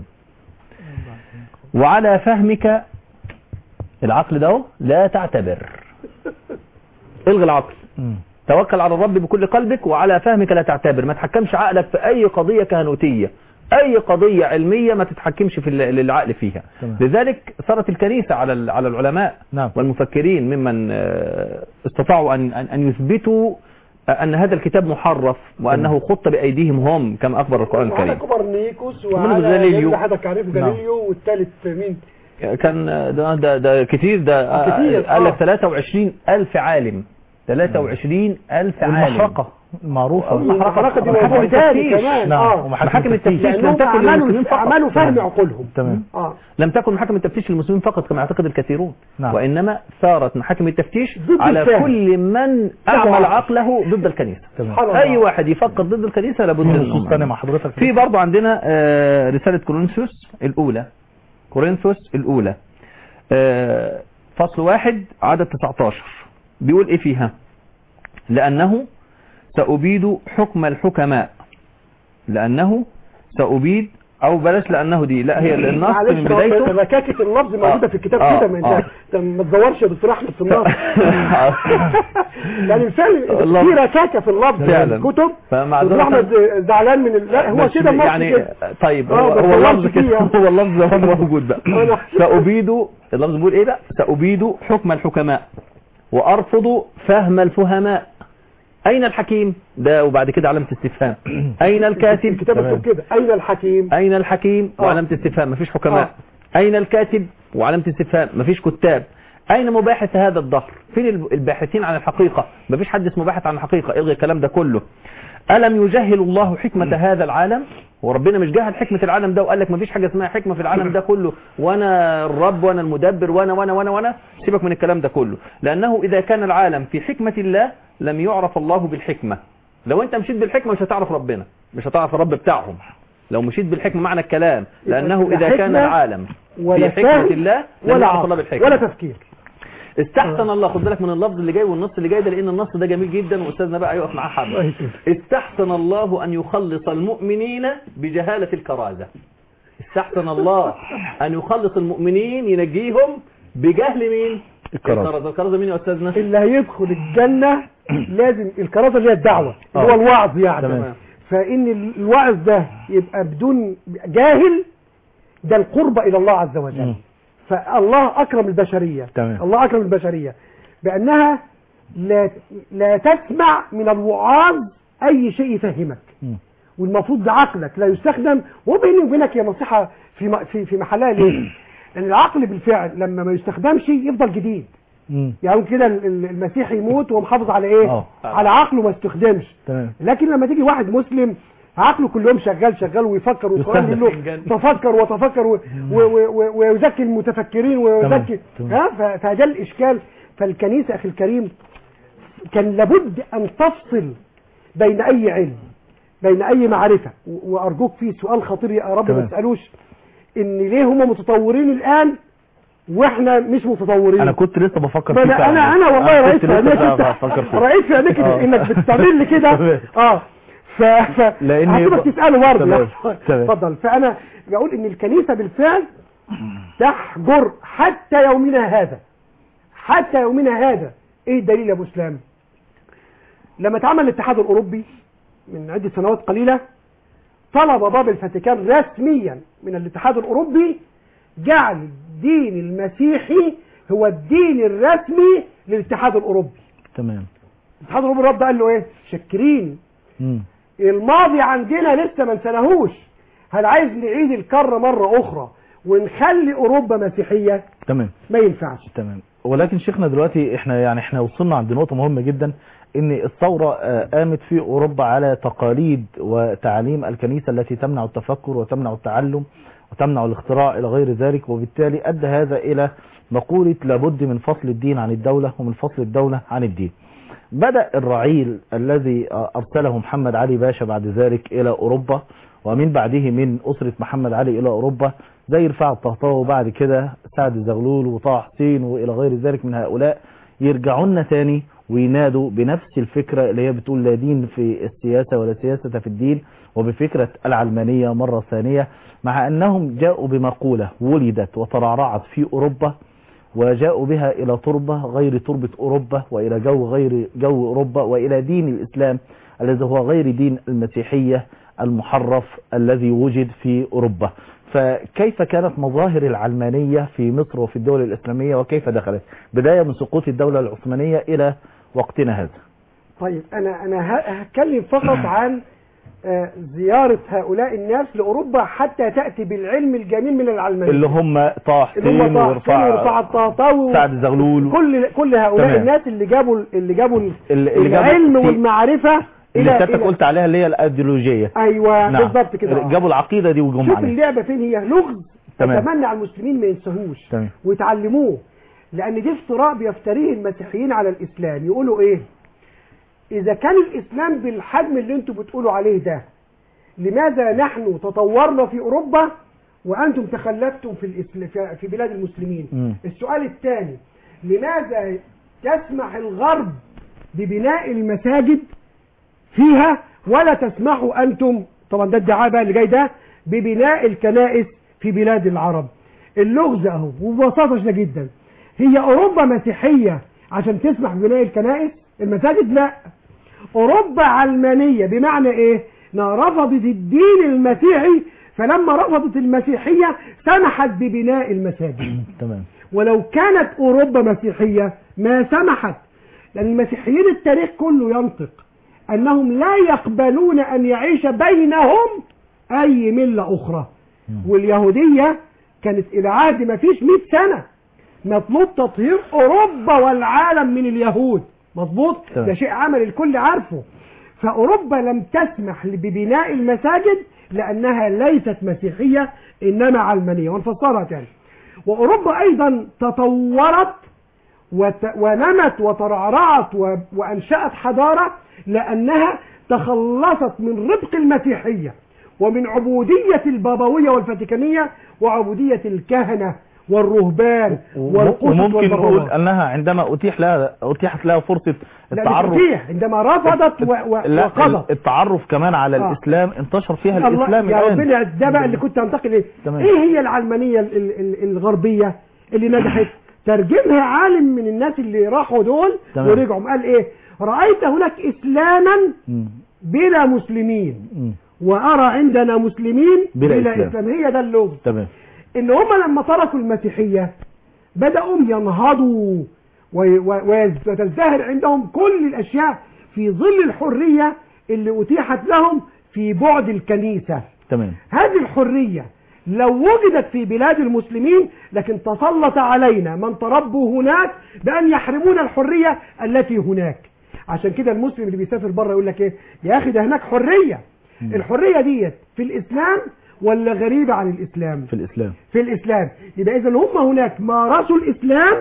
وعلى فهمك العقل ده أهو، لا تعتبر الغي العقل مم. توكل على الرب بكل قلبك وعلى فهمك لا تعتبر ما تحكمش عقلك في اي قضية كهنوتية اي قضية علمية ما تتحكمش في ال- العقل فيها تمام. لذلك صارت الكنيسة على ال- على العلماء نعم والمفكرين ممن آه، استطاعوا ان ان أن يثبتوا ان هذا الكتاب محرف وانه خط بايديهم هم كما اخبر القران وعلى الكريم كوبرنيكوس منهم وعلى غاليليو. اللي حضرتك عارفه نعم. جاليليو والثالث مين كان ده ده, ده كتير ده آه، كتير، قال لك آه. 23 ألف عالم 23 ألف عالم والمحرقه المعروفه المحرقة دي محاكم موضوع تاني التفتيش. كمان نعم اه محاكم التفتيش لم لانهم تكن للمسلمين عملوا فقط عملوا فهم عقولهم تمام اه لم تكن محاكم التفتيش للمسلمين فقط كما يعتقد الكثيرون نعم. وإنما ثارت محاكم التفتيش ضد على الفهم. كل من أعمل عقله ضد الكنيسة تمام سبحان الله. أي واحد يفكر ضد الكنيسة لابد في إنه نصوص ثانيه مع حضرتك في برضه عندنا آه، رسالة كورنثوس الأولى كورنثوس الأولى آه، فصل واحد عدد 19 بيقول إيه فيها لأنه سأبيد حكم الحكماء لأنه سأبيد أو بلاش لأنه دي لا هي النص معلش من هو بدايته ركاكة اللفظ موجودة آه. في الكتاب آه. كده ما آه. انت انت ما تدورش يا دكتور احمد في النص يعني فعلا اللفظ. في ركاكة في اللفظ فعلا. في الكتب فمع دكتور ذلك احمد زعلان من ال- لا هو بس كده النص يعني كده طيب آه، هو بس هو اللفظ اللفظ كده فيه. هو اللفظ هو موجود بقى أنا- سأبيد اللفظ بيقول ايه بقى سأبيد حكم الحكماء وأرفض فهم الفهماء أين الحكيم ده وبعد كده علامة استفهام أين الكاتب الكتاب مكتوب كده اين الحكيم أين الحكيم آه. وعلامة استفهام مفيش حكماء آه. أين الكاتب وعلامة استفهام مفيش كتاب أين مباحث هذا الظهر فين الب- الباحثين عن الحقيقة مفيش حد اسمه باحث عن الحقيقة الغي الكلام ده كله ألم يجهل الله حكمة هذا العالم وربنا مش جهل حكمة العالم ده وقال لك مفيش حاجة اسمها حكمة في العالم ده كله وانا الرب وانا المدبر وانا وانا وانا وانا سيبك من الكلام ده كله لأنه إذا كان العالم في حكمة الله لم يعرف الله بالحكمة لو انت مشيت بالحكمة مش هتعرف ربنا مش هتعرف الرب بتاعهم لو مشيت بالحكمة معنى الكلام لأنه لا إذا كان حكمة العالم ولا في حكمة فهم الله لم ولا يعرف الله عقل بالحكمة ولا تفكير استحسن الله خد بالك من اللفظ اللي جاي والنص اللي جاي ده لان النص ده جميل جدا واستاذنا بقى يقف معاه حبه استحسن الله ان يخلص المؤمنين بجهاله الكرازه استحسن الله ان يخلص المؤمنين ينجيهم بجهل مين الكرازة. الكرازه الكرازه مين يا استاذنا اللي هيدخل الجنة لازم الكرازه اللي هي الدعوه اللي آه. هو الوعظ يعني تمام. فان ال- الوعظ ده يبقى بدون جاهل ده القرب الى الله عز وجل مم. فالله اكرم البشريه تمام. الله اكرم البشريه بانها لا لا تسمع من الوعاظ اي شيء يفهمك مم. والمفروض ده عقلك لا يستخدم وبيني وبينك هي نصيحه في م- في في محلها ليه؟ لان العقل بالفعل لما ما يستخدمش يفضل جديد مم. يعني كده ال- ال- المسيح يموت وهو محافظ على ايه؟ آه. على عقله ما استخدمش تمام لكن لما تيجي واحد مسلم عقله كل يوم شغال شغال ويفكر والقران يستهدف يقول له تفكر وتفكر و- و- و- و- ويزكي المتفكرين ويزكي تمام. ها ف- فده الاشكال فالكنيسه اخي الكريم كان لابد ان تفصل بين اي علم بين اي معرفه و- وارجوك في سؤال خطير يا رب تمام. ما تسالوش ان ليه هم متطورين الان واحنا مش متطورين انا كنت لسه بفكر ما فيه انا فعلا. انا انا والله كنت رأيت في لسه عينيك بقى انت بفكر فيه رأيت في عينيك آه. انك بتعمل لي كده تمام. اه ف ف لأن هسيبك يبقى- تساله برضه تمام. يعني. تمام. اتفضل فانا بقول ان الكنيسه بالفعل تحجر حتى يومنا هذا حتى يومنا هذا ايه الدليل يا ابو اسلام لما اتعمل الاتحاد الاوروبي من عده سنوات قليله طلب باب الفاتيكان رسميا من الاتحاد الاوروبي جعل الدين المسيحي هو الدين الرسمي للاتحاد الاوروبي تمام الاتحاد الاوروبي رد قال له ايه شكرين مم. الماضي عندنا لسه ما نسناهوش هل عايز نعيد الكرة مرة أخرى ونخلي أوروبا مسيحية تمام ما ينفعش تمام ولكن شيخنا دلوقتي احنا يعني احنا وصلنا عند نقطة مهمة جدا ان الثورة آه، قامت في اوروبا على تقاليد وتعاليم الكنيسة التي تمنع التفكر وتمنع التعلم وتمنع الاختراع الى غير ذلك وبالتالي ادى هذا الى مقولة لابد من فصل الدين عن الدولة ومن فصل الدولة عن الدين بدأ الرعيل الذي آه، أرسله محمد علي باشا بعد ذلك إلى أوروبا ومن بعده من أسرة محمد علي إلى أوروبا زي رفاع الطهطاوي وبعد كده سعد الزغلول وطه حسين وإلى غير ذلك من هؤلاء يرجعون تاني وينادوا بنفس الفكرة اللي هي بتقول لا دين في السياسة ولا سياسة في الدين وبفكرة العلمانية مرة ثانية مع أنهم جاءوا بمقولة ولدت وترعرعت في أوروبا وجاءوا بها إلى تربة غير تربة أوروبا وإلى جو غير جو أوروبا وإلى دين الإسلام الذي هو غير دين المسيحية المحرف الذي وجد في أوروبا فكيف كانت مظاهر العلمانية في مصر وفي الدول الإسلامية وكيف دخلت بداية من سقوط الدولة العثمانية إلى وقتنا هذا طيب أنا أنا ه- هتكلم فقط عن آه، زيارة هؤلاء الناس لأوروبا حتى تأتي بالعلم الجميل من العلمانية اللي هم طه اللي حسين هم طه حسين ورفاع ورفاع الطهطاوي سعد الزغلول كل كل هؤلاء تمام. الناس اللي جابوا اللي جابوا ال- اللي اللي جابوا العلم في- والمعرفة اللي إلى سيادتك إلى قلت عليها اللي هي الأيديولوجية أيوه نعم. بالظبط كده آه. جابوا العقيدة دي وجم شوف عليها اللعبة فين هي لغز تمام. اتمنى على المسلمين ما ينساهوش تمام. ويتعلموه لان دي افتراء بيفتريه المسيحيين على الاسلام يقولوا ايه اذا كان الاسلام بالحجم اللي انتم بتقولوا عليه ده لماذا نحن تطورنا في اوروبا وانتم تخلفتم في الإسل... في- في بلاد المسلمين مم. السؤال الثاني لماذا تسمح الغرب ببناء المساجد فيها ولا تسمحوا أنتم طبعا ده الدعاء بقى اللي جاي ده ببناء الكنائس في بلاد العرب اللغز اهو وببساطة شديدة جدا هي أوروبا مسيحية عشان تسمح ببناء الكنائس المساجد لا أوروبا علمانية بمعنى إيه؟ إنها رفضت الدين المسيحي فلما رفضت المسيحية سمحت ببناء المساجد تمام ولو كانت أوروبا مسيحية ما سمحت لأن المسيحيين التاريخ كله ينطق أنهم لا يقبلون أن يعيش بينهم أي ملة أخرى واليهودية كانت إلى عهد ما فيش 100 سنة مطلوب تطهير أوروبا والعالم من اليهود مظبوط تمام. ده شيء عمل الكل عارفه فأوروبا لم تسمح ببناء المساجد لأنها ليست مسيحية إنما علمانية ونفسرها تاني وأوروبا أيضا تطورت وت... ونمت وترعرعت و... وأنشأت حضارة لأنها تخلصت من ربق المسيحية ومن عبودية البابوية والفاتيكانية وعبودية الكهنة والرهبان والقسط وممكن نقول والبابوات انها عندما اتيح لها اتيحت لها فرصه لا التعرف بتتيح عندما رفضت و... و... لا وقضت التعرف كمان على آه. الاسلام انتشر فيها الله الاسلام يا الان ربنا ده بقى اللي كنت انتقل اليه تمام. ايه هي العلمانيه ال- ال- ال- الغربيه اللي نجحت ترجمها عالم من الناس اللي راحوا دول تمام. ورجعوا قال ايه رأيت هناك إسلاما مم. بلا مسلمين مم. وأرى عندنا مسلمين بلا بلا, إسلام. إسلام. هي ده اللغز تمام إن هم لما تركوا المسيحية بدأوا ينهضوا وي- و- وتزدهر عندهم كل الأشياء في ظل الحرية اللي أتيحت لهم في بعد الكنيسة تمام هذه الحرية لو وجدت في بلاد المسلمين لكن تسلط علينا من تربوا هناك بأن يحرمونا الحرية التي هناك عشان كده المسلم اللي بيسافر بره يقول لك ايه يا اخي ده هناك حرية الحرية ديت في الإسلام ولا غريبة عن الإسلام في الإسلام في الإسلام يبقى إذا هم هناك مارسوا الإسلام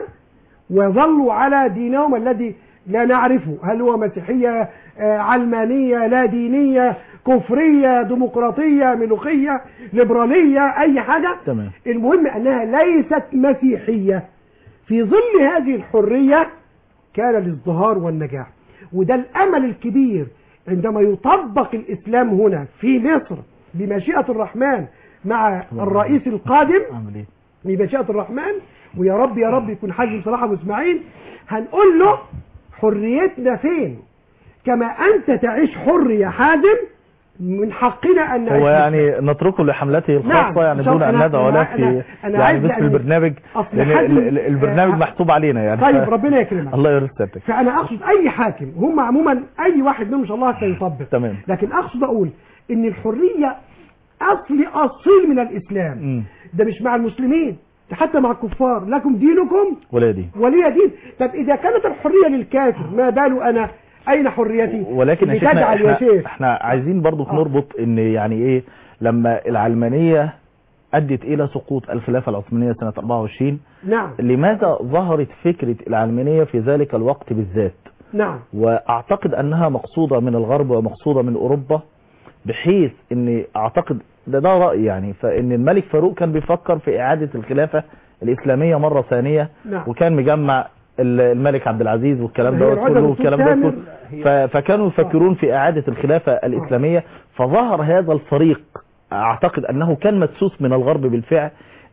وظلوا على دينهم الذي لا نعرفه هل هو مسيحية آه، علمانية لا دينية كفرية ديمقراطية ملوخية ليبرالية أي حاجة تمام المهم أنها ليست مسيحية في ظل هذه الحرية كان الازدهار والنجاح وده الأمل الكبير عندما يطبق الإسلام هنا في مصر بمشيئة الرحمن مع الرئيس القادم عمل ايه بمشيئة الرحمن ويا رب يا رب يكون حاج بصراحة واسماعيل هنقول له حريتنا فين كما أنت تعيش حر يا حازم من حقنا أن نعيش هو مسلم. يعني نتركه لحملته الخاصة نعم. يعني شوف دون أن أنا- ندعو أنا- له أنا- في أنا يعني عايز باسم يعني- البرنامج أصل لأن حازم- ال- ال- البرنامج آه، محسوب علينا يعني طيب ف- ربنا يكرمك الله يرزق سيادتك فأنا أقصد أي حاكم هم عموما أي واحد منهم إن شاء الله سيطبق تمام لكن أقصد أقول إن الحرية أصل أصيل من الإسلام مم. ده مش مع المسلمين ده حتى مع الكفار لكم دينكم ولادي ولي دين طب إذا كانت الحرية للكافر ما بال أنا أين حريتي ولكن يا شيخنا بتجعل يا احنا, شيخ احنا عايزين برضو آه. نربط ان يعني ايه لما العلمانية ادت الى سقوط الخلافة العثمانية سنة 24 نعم لماذا ظهرت فكرة العلمانية في ذلك الوقت بالذات نعم واعتقد انها مقصودة من الغرب ومقصودة من اوروبا بحيث ان اعتقد ده ده رأي يعني فان الملك فاروق كان بيفكر في اعادة الخلافة الاسلامية مرة ثانية نعم وكان مجمع ال- الملك عبد العزيز والكلام هي ده العودة كله للسلطان والكلام ده ال- كله ف- فكانوا يفكرون في اعادة الخلافة الاسلامية فظهر هذا الفريق اعتقد انه كان مدسوس من الغرب بالفعل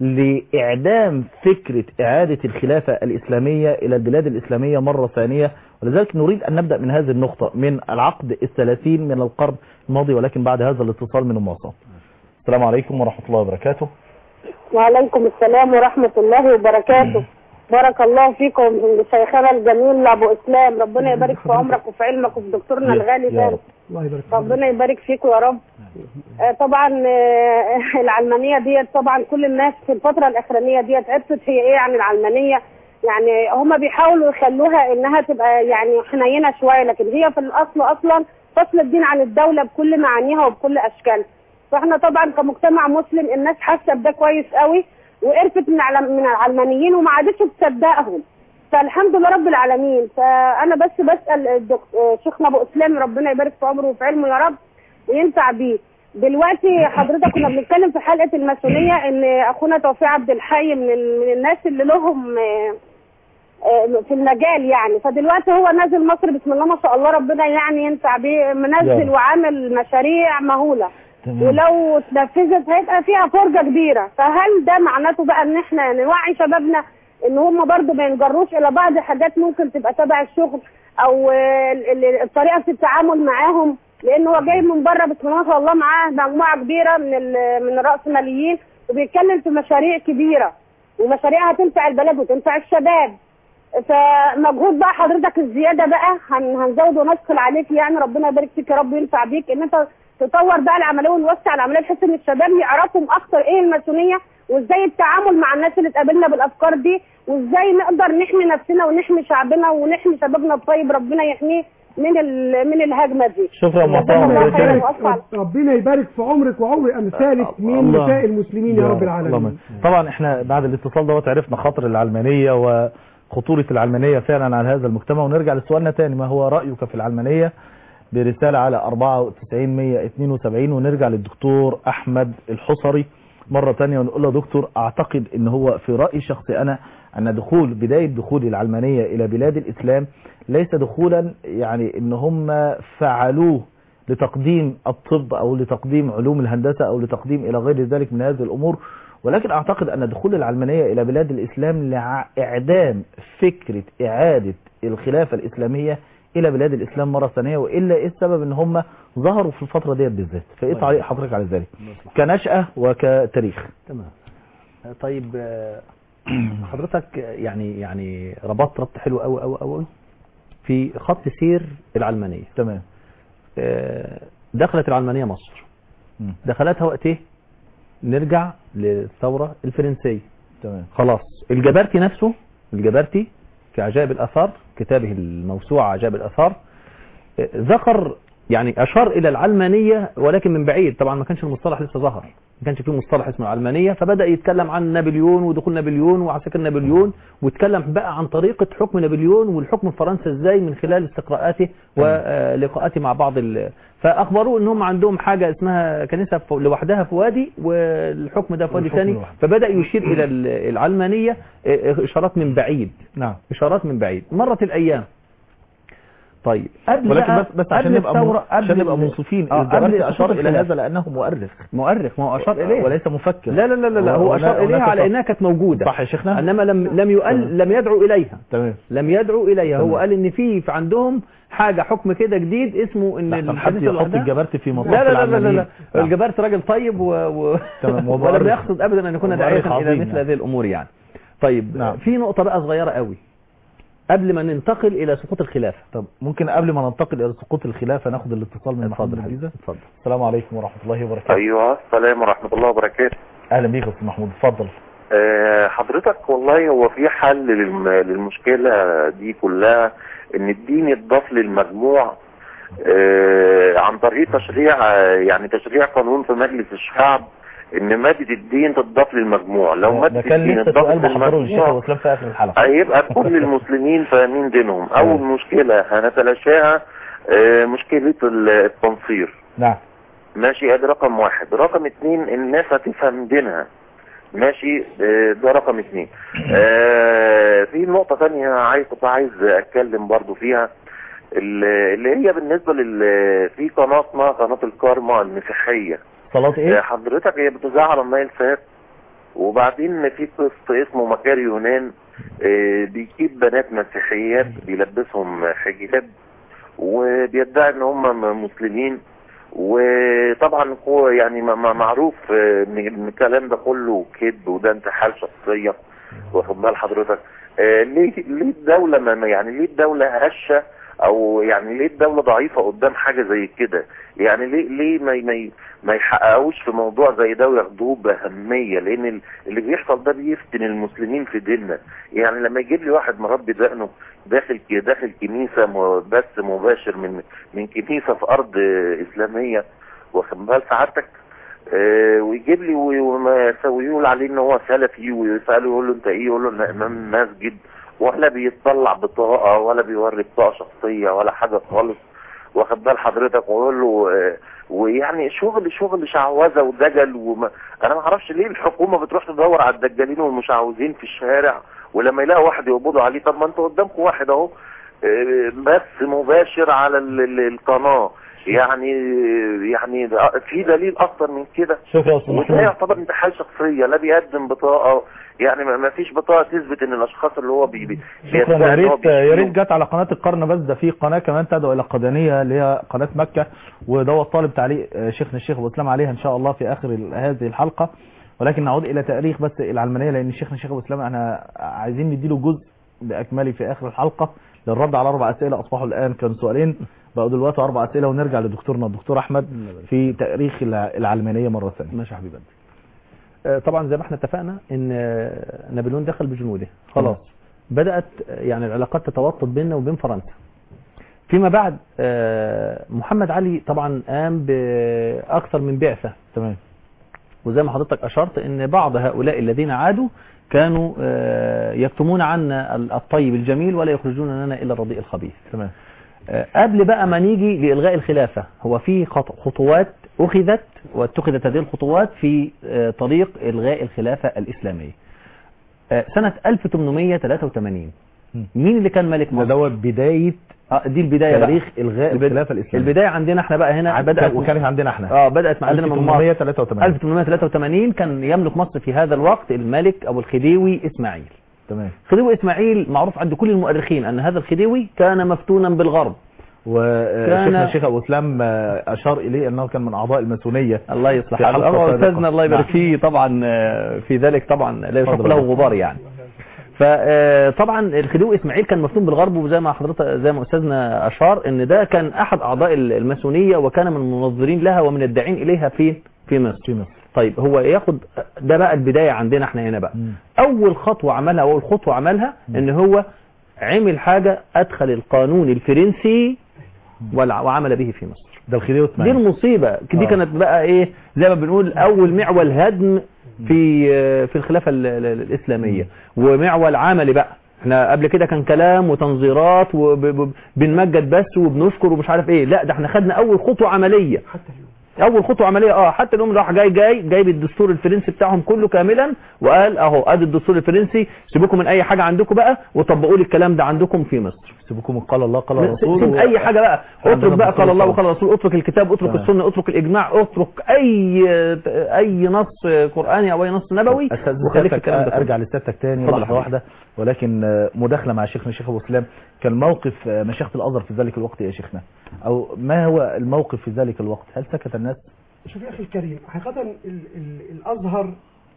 لاعدام فكرة اعادة الخلافة الاسلامية الى البلاد الاسلامية مرة ثانية ولذلك نريد ان نبدأ من هذه النقطة من العقد الثلاثين من القرن الماضي ولكن بعد هذا الاتصال من المواصل السلام عليكم ورحمة الله وبركاته وعليكم السلام ورحمة الله وبركاته بارك الله فيكم شيخنا الجميل أبو إسلام ربنا يبارك في عمرك وفي علمك وفي دكتورنا الغالي يا ده رب الله يبارك فيك. ربنا يبارك فيكم يا رب آه، طبعا آه، العلمانية ديت طبعا كل الناس في الفترة الأخرانية ديت عرفت هي إيه عن العلمانية يعني هما بيحاولوا يخلوها إنها تبقى يعني حنينة شوية لكن هي في الأصل أصلا فصل الدين عن الدولة بكل معانيها وبكل أشكالها فاحنا طبعا كمجتمع مسلم الناس حاسه بده كويس قوي وقرفت من علم من العلمانيين وما عادتش تصدقهم فالحمد لله رب العالمين فانا بس بسال الدك- آه، شيخنا ابو اسلام ربنا يبارك في عمره وفي علمه يا رب وينفع بيه دلوقتي حضرتك كنا بنتكلم في حلقه الماسونيه ان اخونا توفيق عبد الحي من, ال- من الناس اللي لهم آه، آه، في المجال يعني فدلوقتي هو نازل مصر بسم الله ما شاء الله ربنا يعني ينفع بيه يا منزل رب. وعامل مشاريع مهوله تمام. ولو اتنفذت هيبقى فيها فرجة كبيرة فهل ده معناته بقى ان احنا نوعي شبابنا ان هم برضو ما ينجروش الى بعض حاجات ممكن تبقى تبع الشغل او آه، ال- ال- الطريقة في التعامل معاهم لان هو جاي من بره بسم الله ما شاء الله معاه مجموعة كبيرة من ال- من الرأسماليين وبيتكلم في مشاريع كبيرة ومشاريع هتنفع البلد وتنفع الشباب فمجهود بقى حضرتك الزياده بقى هن هنزود ونثقل عليك يعني ربنا يبارك فيك يا رب وينفع بيك ان انت تطور بقى العمليه ونوسع العمليه بحيث ان الشباب يعرفوا اكتر ايه الماسونيه وازاي التعامل مع الناس اللي تقابلنا بالافكار دي وازاي نقدر نحمي نفسنا ونحمي شعبنا ونحمي شبابنا الطيب ربنا يحميه من ال- من الهجمه دي شكرا جزاك محترم الله خيرا حضرتك. وأسف على- ربنا يبارك في عمرك وعمر امثالك من الله. نساء المسلمين يا رب العالمين اللهم. طبعا احنا بعد الاتصال دوت عرفنا خطر العلمانية وخطورة العلمانية فعلا على هذا المجتمع ونرجع لسؤالنا تاني ما هو رأيك في العلمانية برسالة على 94 172 ونرجع للدكتور أحمد الحصري مرة تانية ونقول له دكتور أعتقد ان هو في رأي شخصي أنا أن دخول بداية دخول العلمانية إلى بلاد الإسلام ليس دخولا يعني ان هم فعلوه لتقديم الطب او لتقديم علوم الهندسة او لتقديم الى غير ذلك من هذه الامور ولكن اعتقد ان دخول العلمانية الى بلاد الاسلام لاعدام فكرة اعادة الخلافة الاسلامية الى بلاد الاسلام مره ثانيه والا ايه السبب ان هم ظهروا في الفتره ديت بالذات فايه طيب. تعليق حضرتك على ذلك كنشأة وكتاريخ تمام آه، طيب آه، حضرتك يعني يعني ربطت ربط حلو قوي قوي قوي في خط سير العلمانيه تمام آه، دخلت العلمانيه مصر مم. دخلتها وقت ايه نرجع للثوره الفرنسيه تمام خلاص الجبرتي نفسه الجبرتي في عجائب الآثار كتابه الموسوعة عجائب الآثار آه، ذكر يعني أشار إلى العلمانية ولكن من بعيد طبعا ما كانش المصطلح لسه ظهر ما كانش فيه مصطلح اسمه العلمانية فبدأ يتكلم عن نابليون ودخول نابليون وعساكر نابليون واتكلم بقى عن طريقة حكم نابليون والحكم في فرنسا ازاي من خلال استقراءاته ولقاءاته مع بعض ال... فأخبروه ان هم عندهم حاجة اسمها كنيسة ف- لوحدها في وادي والحكم ده في وادي والحكم ثاني لوحده. فبدأ يشير إلى ال- العلمانية آه، إشارات من بعيد نعم إشارات من بعيد مرت الأيام طيب قبل ولكن بقى- بس بس عشان قبل نبقى الثورة عشان قبل نبقى ال- منصفين آه، الجبرتي قبل اشار الى الخلاف. هذا لانه مؤرخ مؤرخ ما هو أشار إليه وليس مفكر لا لا لا لا, لا هو وهنا- أشار إليها هناك على فرق. إنها كانت موجودة صح يا شيخنا إنما لم لم يقل لم يدعو إليها تمام لم يدعو إليها هو تمام. قال إن في في عندهم حاجة حكم كده جديد اسمه إن لحسن حد الكنيسة يحط لوحدها- الجبرتي في مصاف لا لا لا لا لا, العلمانيين. لا. نعم. الجبرت راجل طيب و... و... تمام، ولم ومؤرخ. يقصد ابدا ان يكون ومؤرخ داعية الى عظيم مثل يعني. هذه الامور يعني طيب نعم. في نقطة بقى صغيرة قوي قبل ما ننتقل الى سقوط الخلافة طب ممكن قبل ما ننتقل الى سقوط الخلافه ناخد الاتصال من محمد اتفضل الجيزه اتفضل السلام عليكم ورحمه الله وبركاته ايوه السلام ورحمه الله وبركاته اهلا بيك يا استاذ محمود اتفضل أه حضرتك والله هو في حل للم- للمشكله دي كلها ان الدين يتضاف للمجموع أه عن طريق تشريع آه، يعني تشريع قانون في مجلس الشعب ان ماده الدين تتضاف للمجموع لو ده ماده كان الدين لسه اتضافت سؤال بحضره للشيخ للمجموع ابو اسلام في اخر الحلقه هيبقى كل المسلمين فاهمين دينهم اول مشكله هنتلاشاها آه، مشكله التنصير نعم ماشي ادي رقم واحد رقم اتنين الناس هتفهم دينها ماشي آه، ده رقم اتنين آه، في نقطة تانية عايز كنت عايز اتكلم برضو فيها ال- اللي هي بالنسبة لل في قناة اسمها قناة الكارما المسيحية صلاه آه، ايه حضرتك هي بتذاع على النايل سات وبعدين في قسط اسمه مكاري يونان آه، بيجيب بنات مسيحيات بيلبسهم حجاب وبيدعي ان هم م- مسلمين وطبعا هو يعني م- م- معروف آه، ان إن الكلام ده كله كذب وده انتحال شخصيه واخد بال حضرتك آه، ليه ليه الدوله ما ما- يعني ليه الدوله هشه او يعني ليه الدوله ضعيفه قدام حاجه زي كده يعني ليه ليه ما ما ما يحققوش في موضوع زي ده وياخدوه باهميه لان ال- اللي بيحصل ده بيفتن المسلمين في ديننا يعني لما يجيب لي واحد مربي دقنه داخل داخل كنيسه م- بث مباشر من من كنيسه في ارض آه، اسلاميه واخد بال سعادتك آه، ويجيب لي وي- وما ويقول عليه ان هو سلفي ويساله يقول له انت ايه يقول له انا امام مسجد ولا بيطلع بطاقه ولا بيوري بطاقه شخصيه ولا حاجه خالص واخد بال حضرتك ويقول له آه، ويعني شغل شغل شعوذه ودجل وما انا ما اعرفش ليه الحكومه بتروح تدور على الدجالين والمشعوذين في الشارع ولما يلاقوا واحد يقبضوا عليه طب ما انتوا قدامكم واحد اهو آه، بث مباشر على ال- ال- القناه يعني يعني ده في دليل اكتر من كده شكرا يا استاذ وده محمود يعتبر انتحال شخصيه لا بيقدم بطاقه يعني ما ما فيش بطاقه تثبت ان الاشخاص اللي هو بي بي شكرا بيدعي يا إن هو ريت يا بيشيله. ريت جت على قناه القرن بس ده في قناه كمان تدعو الى قدنيه اللي هي قناه مكه ودوت طالب تعليق آه، شيخنا الشيخ ابو اسلام عليها ان شاء الله في اخر ال- هذه الحلقه ولكن نعود الى تاريخ بس العلمانيه لان شيخنا الشيخ ابو اسلام احنا عايزين نديله جزء باكمله في اخر الحلقه للرد على اربع اسئله اصبحوا الان كانوا سؤالين بقوا دلوقتي اربع اسئله ونرجع لدكتورنا الدكتور احمد في تاريخ الع- العلمانيه مره ثانيه ماشي يا حبيبي آه، طبعا زي ما احنا اتفقنا ان آه، نابليون دخل بجنوده خلاص بدأت آه، يعني العلاقات تتوطد بيننا وبين فرنسا فيما بعد آه، محمد علي طبعا قام بأكثر من بعثة تمام وزي ما حضرتك أشرت ان بعض هؤلاء الذين عادوا كانوا آه، يكتمون عنا الطيب الجميل ولا يخرجون لنا إلا الرديء الخبيث تمام آه، قبل بقى ما نيجي لإلغاء الخلافة هو في خط- خطوات أخذت واتخذت هذه الخطوات في آه، طريق إلغاء الخلافة الإسلامية آه، سنة 1883 م. مين اللي كان ملك ده مصر؟ دوت بدايه آه، دي البداية بقى. تاريخ الغاء البد- الخلافه الاسلاميه البداية عندنا احنا بقى هنا بدأت بدأت وكانت عندنا احنا اه بدأت عندنا من مصر 1883 1883 كان يملك مصر في هذا الوقت الملك أبو الخديوي إسماعيل تمام خديوي اسماعيل معروف عند كل المؤرخين ان هذا الخديوي كان مفتونا بالغرب وشيخنا الشيخ ابو اسلام آه، اشار اليه انه كان من اعضاء الماسونيه الله يصلح في حاله حلقة أما سابقة. استاذنا الله يبارك نعم. فيه طبعا آه، في ذلك طبعا لا يشق اتفضل. له غبار يعني فطبعا الخديوي اسماعيل كان مفتون بالغرب وزي ما حضرتك زي ما استاذنا اشار ان ده كان احد اعضاء الماسونيه وكان من المنظرين لها ومن الداعين اليها في في مصر في مصر طيب هو ياخد ده بقى البدايه عندنا احنا هنا بقى مم. اول خطوه عملها اول خطوه عملها ان هو عمل حاجه ادخل القانون الفرنسي والع- وعمل به في مصر ده الخديوي دي اسماعيل المصيبه دي آه. كانت بقى ايه زي ما بنقول اول معول هدم في في الخلافه ال- ال- الاسلاميه ومعول عملي بقى احنا قبل كده كان كلام وتنظيرات وبنمجد بس وبنشكر ومش عارف ايه لا ده احنا خدنا اول خطوه عمليه حتى اليوم اول خطوه عمليه اه حتى اليوم راح جاي جاي جايب الدستور الفرنسي بتاعهم كله كاملا وقال اهو ادي الدستور الفرنسي سيبوكم من اي حاجه عندكم بقى وطبقوا لي الكلام ده عندكم في مصر سيبكم من قال الله قال لا، الرسول سيب اي حاجه بقى عندنا اترك بقى الدستور قال الله الفرنسي. وقال الرسول اترك الكتاب اترك تمام. السنه اترك الاجماع اترك اي اي نص قراني او اي نص نبوي استاذ وخليك في سيادتك الكلام ده ارجع كله. لسيادتك تاني اتفضل يا لحظه حبيبي. واحده ولكن آه، مداخله مع شيخنا الشيخ ابو اسلام كان موقف آه، مشيخه الازهر في ذلك الوقت يا شيخنا او ما هو الموقف في ذلك الوقت هل سكت الناس شوف يا اخي الكريم حقيقه ال ال الازهر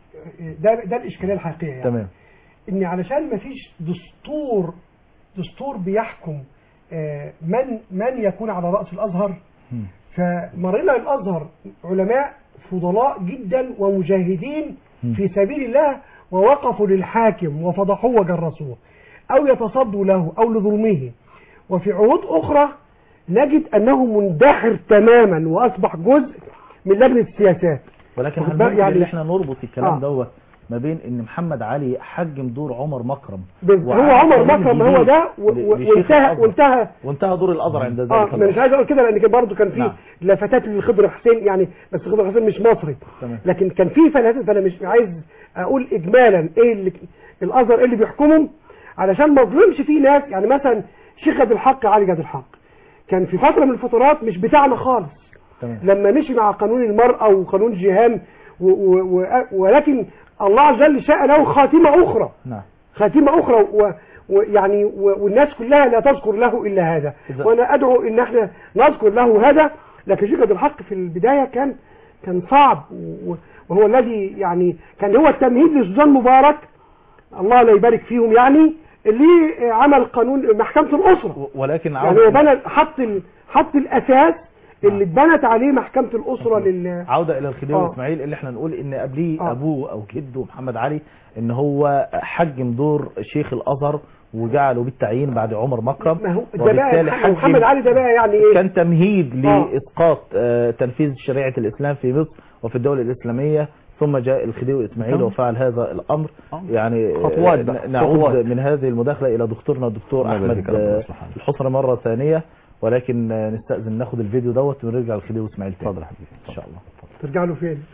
ده ده الاشكاليه الحقيقيه يعني تمام ان علشان ما فيش دستور دستور بيحكم آه، من من يكون على راس الازهر مم. فمرنا الازهر علماء فضلاء جدا ومجاهدين مم. في سبيل الله ووقفوا للحاكم وفضحوه وجرسوه او يتصدوا له او لظلمه وفي عهود اخرى نجد انه مندحر تماما واصبح جزء من لجنه السياسات ولكن واخد هل بالك ممكن يعني- ان احنا نربط الكلام آه. دوت ما بين ان محمد علي حجم دور عمر مكرم بال- وعمل هو عمر قانون مكرم هو جديد ده و- ل- و- لشيخ وانتهى الأزهر. وانتهى وانتهى دور الازهر عند ذلك اه ما انا مش الوقت. عايز اقول كده لان كان برضه كان في نعم. لفتات للخضر حسين يعني بس خضر حسين مش مصري تمام. لكن كان في فلاتات فانا مش عايز اقول اجمالا ايه اللي الازهر ايه اللي بيحكمهم علشان ما اظلمش فيه ناس يعني مثلا شيخ عبد الحق علي عبد الحق كان في فتره من الفترات مش بتاعنا خالص تمام لما مشي مع قانون المرأة وقانون جهام و و و ولكن الله عز وجل شاء له خاتمة أخرى نعم خاتمة أخرى و- ويعني و- والناس كلها لا تذكر له إلا هذا إذا- وأنا أدعو إن احنا نذكر له هذا لكن شيخ عبد الحق في البداية كان كان صعب و- وهو الذي يعني كان هو التمهيد لسوزان مبارك الله لا يبارك فيهم يعني اللي عمل قانون محكمة الأسرة و- ولكن يعني هو عودة, بنى حط ال... حط الأساس اللي اتبنت عليه محكمة الأسرة لل عودة الى الخديوي آه. اسماعيل اللي احنا نقول ان قبليه آه. ابوه او جده محمد علي ان هو حجم دور شيخ الازهر وجعله بالتعيين بعد عمر مكرم ما هو ده بقى وبالتالي محمد- محمد علي ده بقى يعني ايه كان تمهيد آه. لاسقاط آه، تنفيذ شريعه الاسلام في مصر وفي الدوله الاسلاميه ثم جاء الخديوي اسماعيل تمام. وفعل هذا الامر آه. يعني آه، خطوات بقى، ن- نعود خطوات. من هذه المداخله الى دكتورنا الدكتور الله يبارك احمد فيك يا رب آه، ويصلح حالك. الحصري مره ثانيه ولكن آه، نستاذن ناخد الفيديو دوت ونرجع للخديوي اسماعيل تاني اتفضل يا حبيبي ان شاء الله ترجع له فين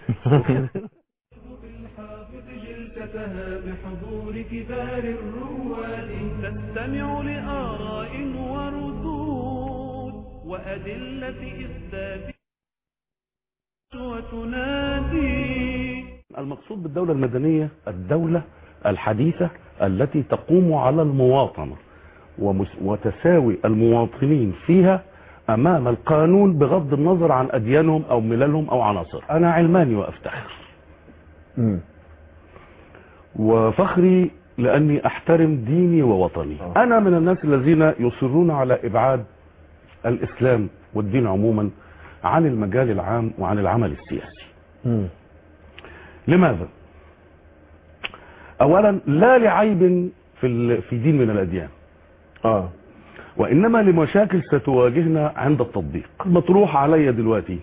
بالحافظ جلستها بحضور كبار الرواد تستمع لآراء وردود وأدلة إثبات وتنادي المقصود بالدولة المدنية الدولة الحديثة التي تقوم على المواطنة ومس- وتساوي المواطنين فيها أمام القانون بغض النظر عن أديانهم أو مللهم أو عناصر أنا علماني وأفتخر وفخري لأني أحترم ديني ووطني أنا من الناس الذين يصرون على إبعاد الإسلام والدين عموما عن المجال العام وعن العمل السياسي لماذا اولا لا لعيب في ال- في دين من الاديان اه وانما لمشاكل ستواجهنا عند التطبيق مطروح عليا دلوقتي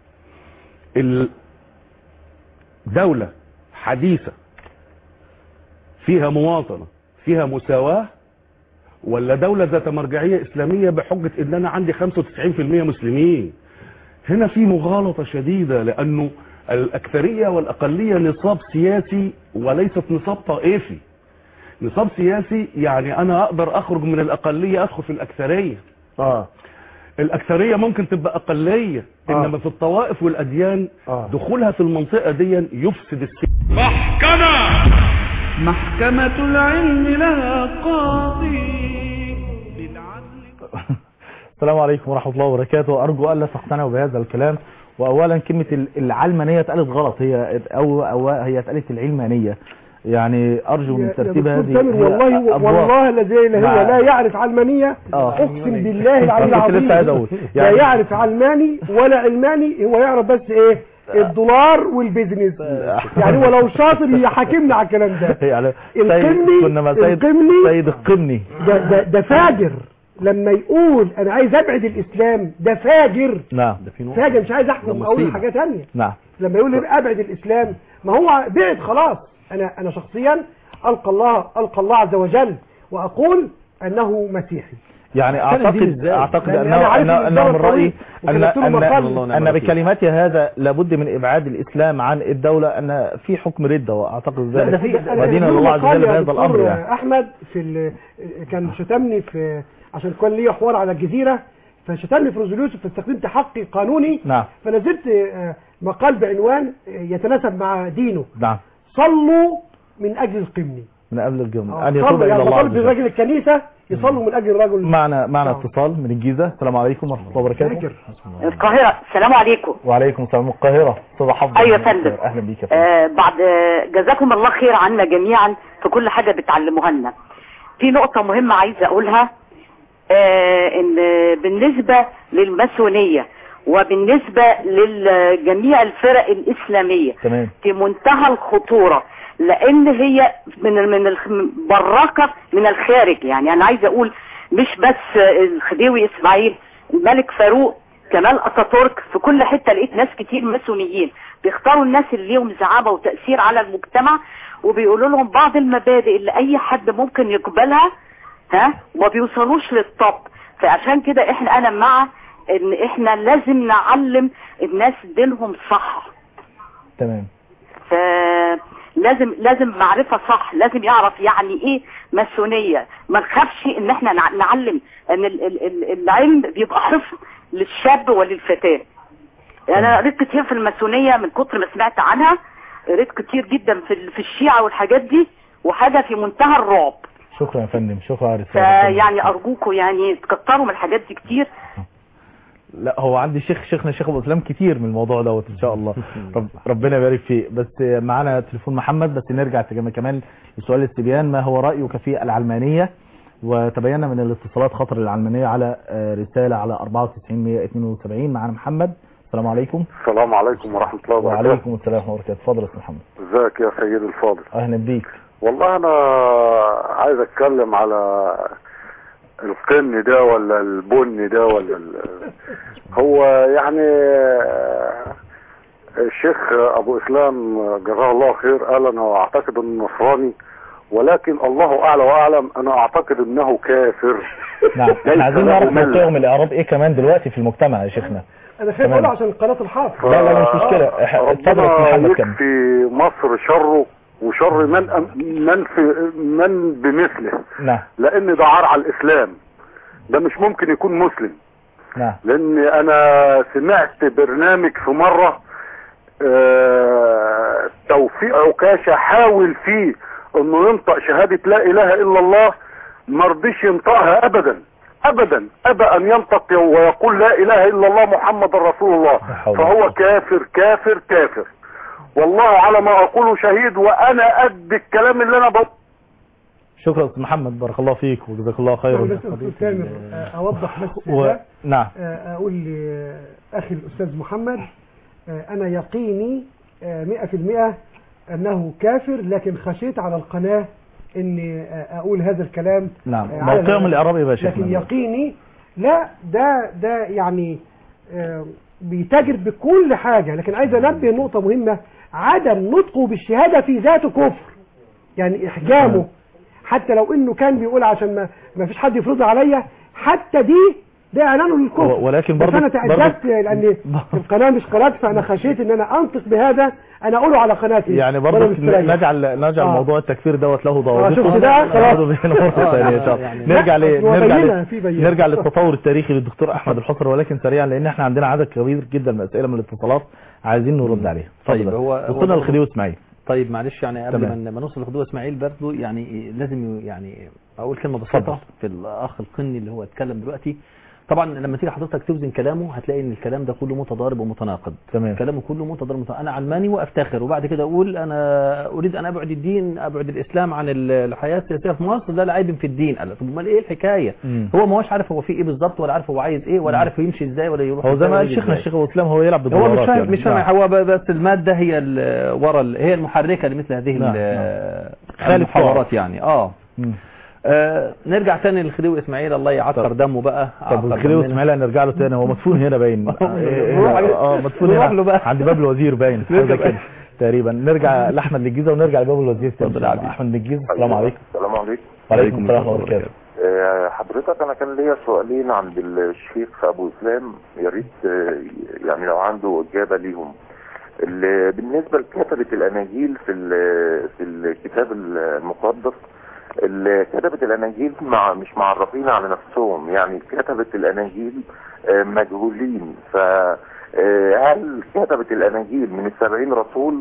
الدولة حديثة فيها مواطنة فيها مساواة ولا دولة ذات مرجعية إسلامية بحجة إن أنا عندي 95% مسلمين هنا في مغالطة شديدة لأنه الأكثرية والأقلية نصاب سياسي وليست نصاب طائفي نصاب سياسي يعني أنا أقدر أخرج من الأقلية أدخل في الأكثرية اه الأكثرية ممكن تبقى أقلية آه. إنما في الطوائف والأديان آه. دخولها في المنطقة دي يفسد السياسة محكمة محكمة العلم لها قاضي السلام عليكم ورحمة الله وبركاته أرجو ألا تقتنعوا بهذا الكلام وأولا كلمة ال- العلمانية اتقالت غلط هي أو, أو هي اتقالت العلمانية يعني أرجو من يا ترتيب دكتور هذه تامر هي والله أبواب. والله الذي لا مع- هو لا يعرف علمانية آه. اقسم بالله العلي كنت العظيم لسه عايز أقول. لا يعني- يعرف علماني ولا علماني هو يعرف بس ايه الدولار والبيزنس يعني هو لو شاطر يحاكمني على الكلام ده يعني القمني سيد كنا مع سيد القمني سيد القمني ده, ده, ده فاجر لما يقول انا عايز ابعد الاسلام ده فاجر نعم فاجر مش عايز احكم ده اقول مصيبة. حاجه ثانيه نعم لما يقول لي ابعد الاسلام ما هو بعد خلاص انا انا شخصيا القى الله القى الله عز وجل واقول انه مسيحي يعني كان الدين اعتقد إزاي؟ اعتقد لأن انه أنا عارف انه إن انه من الدولة رايي طويل ان وكتبت له ان مقال. ان بكلماتي هذا لابد من ابعاد الاسلام عن الدوله ان في حكم رده واعتقد ذلك ودين الله عز وجل بهذا الامر يعني احمد في ال... كان شتمني في عشان كان ليا حوار على الجزيره فشتمني في رجل يوسف فاستخدمت حقي القانوني نعم فنزلت آه، مقال بعنوان آه، يتناسب مع دينه نعم صلوا من اجل القمني من قبل الجمله آه، ان يتوب صلوا الى يعني الله عز بطالب وجل راجل الكنيسه يصلوا من اجل الرجل معنا معنا اتصال من الجيزه السلام عليكم ورحمه الله وبركاته القاهرة السلام عليكم وعليكم السلام من القاهره استاذ حفظ أيوة يا فندم. اهلا بيك يا فندم آه بعد آه جزاكم الله خير عنا جميعا في كل حاجة بتعلموها لنا في نقطة مهمة عايزة أقولها آه إن بالنسبة للماسونية وبالنسبة لجميع الفرق الإسلامية تمام في منتهى الخطورة لان هي من من الخ- براكة من الخارج يعني انا عايزه اقول مش بس الخديوي اسماعيل الملك فاروق كمال اتاتورك في كل حتة لقيت ناس كتير ماسونيين بيختاروا الناس اللي ليهم زعامة وتأثير على المجتمع وبيقولوا لهم بعض المبادئ اللي اي حد ممكن يقبلها ها وما بيوصلوش للطب فعشان كده احنا انا مع ان احنا لازم نعلم الناس دينهم صح تمام فلازم لازم معرفة صح لازم يعرف يعني ايه ماسونية ما نخافش ان احنا نع- نعلم ان ال- ال- ال- العلم بيبقى حفظ للشاب وللفتاة انا قريت كتير في الماسونية من كتر ما سمعت عنها قريت كتير جدا في ال- في الشيعة والحاجات دي وحاجة في منتهى الرعب شكرا يا فندم شكرا على الرساله فيعني ارجوكم يعني تكتروا من الحاجات دي كتير لا هو عندي شيخ شيخنا شيخ ابو اسلام كتير من الموضوع دوت ان شاء الله رب ربنا يبارك فيه بس معانا تليفون محمد بس نرجع كمان كمان لسؤال الاستبيان ما هو رايك في العلمانيه وتبين من الاتصالات خطر العلمانيه على آه، رساله على 94172 معانا محمد السلام عليكم السلام عليكم ورحمة الله وبركاته وعليكم السلام ورحمه الله وبركاته اتفضل يا استاذ محمد ازيك يا سيدي الفاضل اهلا بيك والله انا عايز اتكلم على القن ده ولا البن ده ولا ال... هو يعني الشيخ ابو اسلام جزاه الله خير قال انا اعتقد انه نصراني ولكن الله اعلى واعلم انا اعتقد انه كافر نعم ليس احنا عايزين له نعرف ملة. موقعهم الاعراب ايه كمان دلوقتي في المجتمع يا شيخنا انا خايف تمام. اقول عشان قناه الحافظ لا لا مش مشكله إح- اتفضل يا أستاذ ربنا محمد كمل يكفي مصر شره وشر من أم- من في من بمثله نعم لان ده عار على الاسلام ده مش ممكن يكون مسلم نعم لان انا سمعت برنامج في مرة آه، توفيق عكاشة حاول فيه انه ينطق شهادة لا اله الا الله مرضيش ينطقها ابدا ابدا ابى ان ينطق ويقول لا اله الا الله محمد رسول الله حول فهو كافر كافر كافر والله على ما اقوله شهيد وانا قد الكلام اللي انا بقوله شكرا يا استاذ محمد بارك الله فيك وجزاك الله خيرا بس استاذ تامر آه، اوضح بس و... ده. نعم آه، اقول لاخي الاستاذ محمد آه، انا يقيني آه، 100% انه كافر لكن خشيت على القناه اني آه، اقول هذا الكلام نعم آه، على موقعهم الهواء. الاعرابي يا لكن شيخنا يقيني لا ده ده يعني آه، بيتاجر بكل حاجة لكن عايز انبه نقطة مهمة عدم نطقه بالشهادة في ذاته كفر يعني احجامه حتى لو انه كان بيقول عشان ما, ما فيش حد يفرضها عليا حتى دي ده اعلانه للكفر و- ولكن بس برضه- انا تعجبت لان القناة مش قناتي فانا خشيت ان انا انطق بهذا انا اقوله على قناتي يعني وأنا برضه مستريح. نجعل نجعل آه. موضوع التكفير دوت له آه، ضوابطه شفت ده؟ خلاص. ناخده بينا فرصه ثانيه ان شاء الله يعني- نرجع لا، ل... هو نرجع بينة، ل... في بينة. نرجع للتطور التاريخي للدكتور احمد الحصري ولكن سريعا لان احنا عندنا عدد كبير جدا من الاسئله من الاتصالات عايزين نرد عليها طيب، اتفضل. هو- هو وصلنا برضه- للخديوي اسماعيل طيب معلش يعني قبل تمام. ما ما نوصل لخدوه اسماعيل برضه يعني لازم يعني اقول كلمه بسيطه اتفضل. في الاخ القني اللي هو اتكلم دلوقتي طبعا لما تيجي حضرتك توزن كلامه هتلاقي ان الكلام ده كله متضارب ومتناقض تمام كلامه كله متضارب ومتناقض. انا علماني وافتخر وبعد كده اقول انا اريد ان ابعد الدين ابعد الاسلام عن ال- الحياه السياسيه في مصر ده لا عيب في الدين قال طب امال ايه الحكايه مم. هو ما هوش عارف هو فيه ايه بالظبط ولا عارف هو عايز ايه ولا مم. عارف يمشي ازاي ولا يروح هو زي إزاي ما ولا قال يجي شيخنا إزاي. الشيخ ابو اسلام هو يلعب هو بالدولارات مش فاهم يعني. مش فاهم نعم. هو ب- بس الماده هي ال- ورا ال- هي المحركه لمثل هذه نعم، ال- خالد المحاورات فؤاد. يعني اه مم. آه، نرجع تاني للخديوي اسماعيل الله يعكر دمه بقى طب عكر الخليل دمنا. اسماعيل هنرجع له تاني هو مدفون هنا باين نروح اه مدفون نروح هنا له بقى. عند باب الوزير باين حاجه نرجع كده تقريبا نرجع لاحمد الجيزه ونرجع لباب الوزير تاني احمد من الجيزه السلام عليكم السلام عليكم وعليكم السلام ورحمه الله وبركاته آه، حضرتك انا كان ليا سؤالين عند الشيخ ابو اسلام يا ريت آه، يعني لو عنده اجابه ليهم ال- بالنسبه لكتبه الاناجيل في ال- في الكتاب المقدس ال- كتبه الاناجيل مع مش معرفين على نفسهم يعني كتبه الاناجيل آه، مجهولين ف آه، هل كتبه الاناجيل من السبعين رسول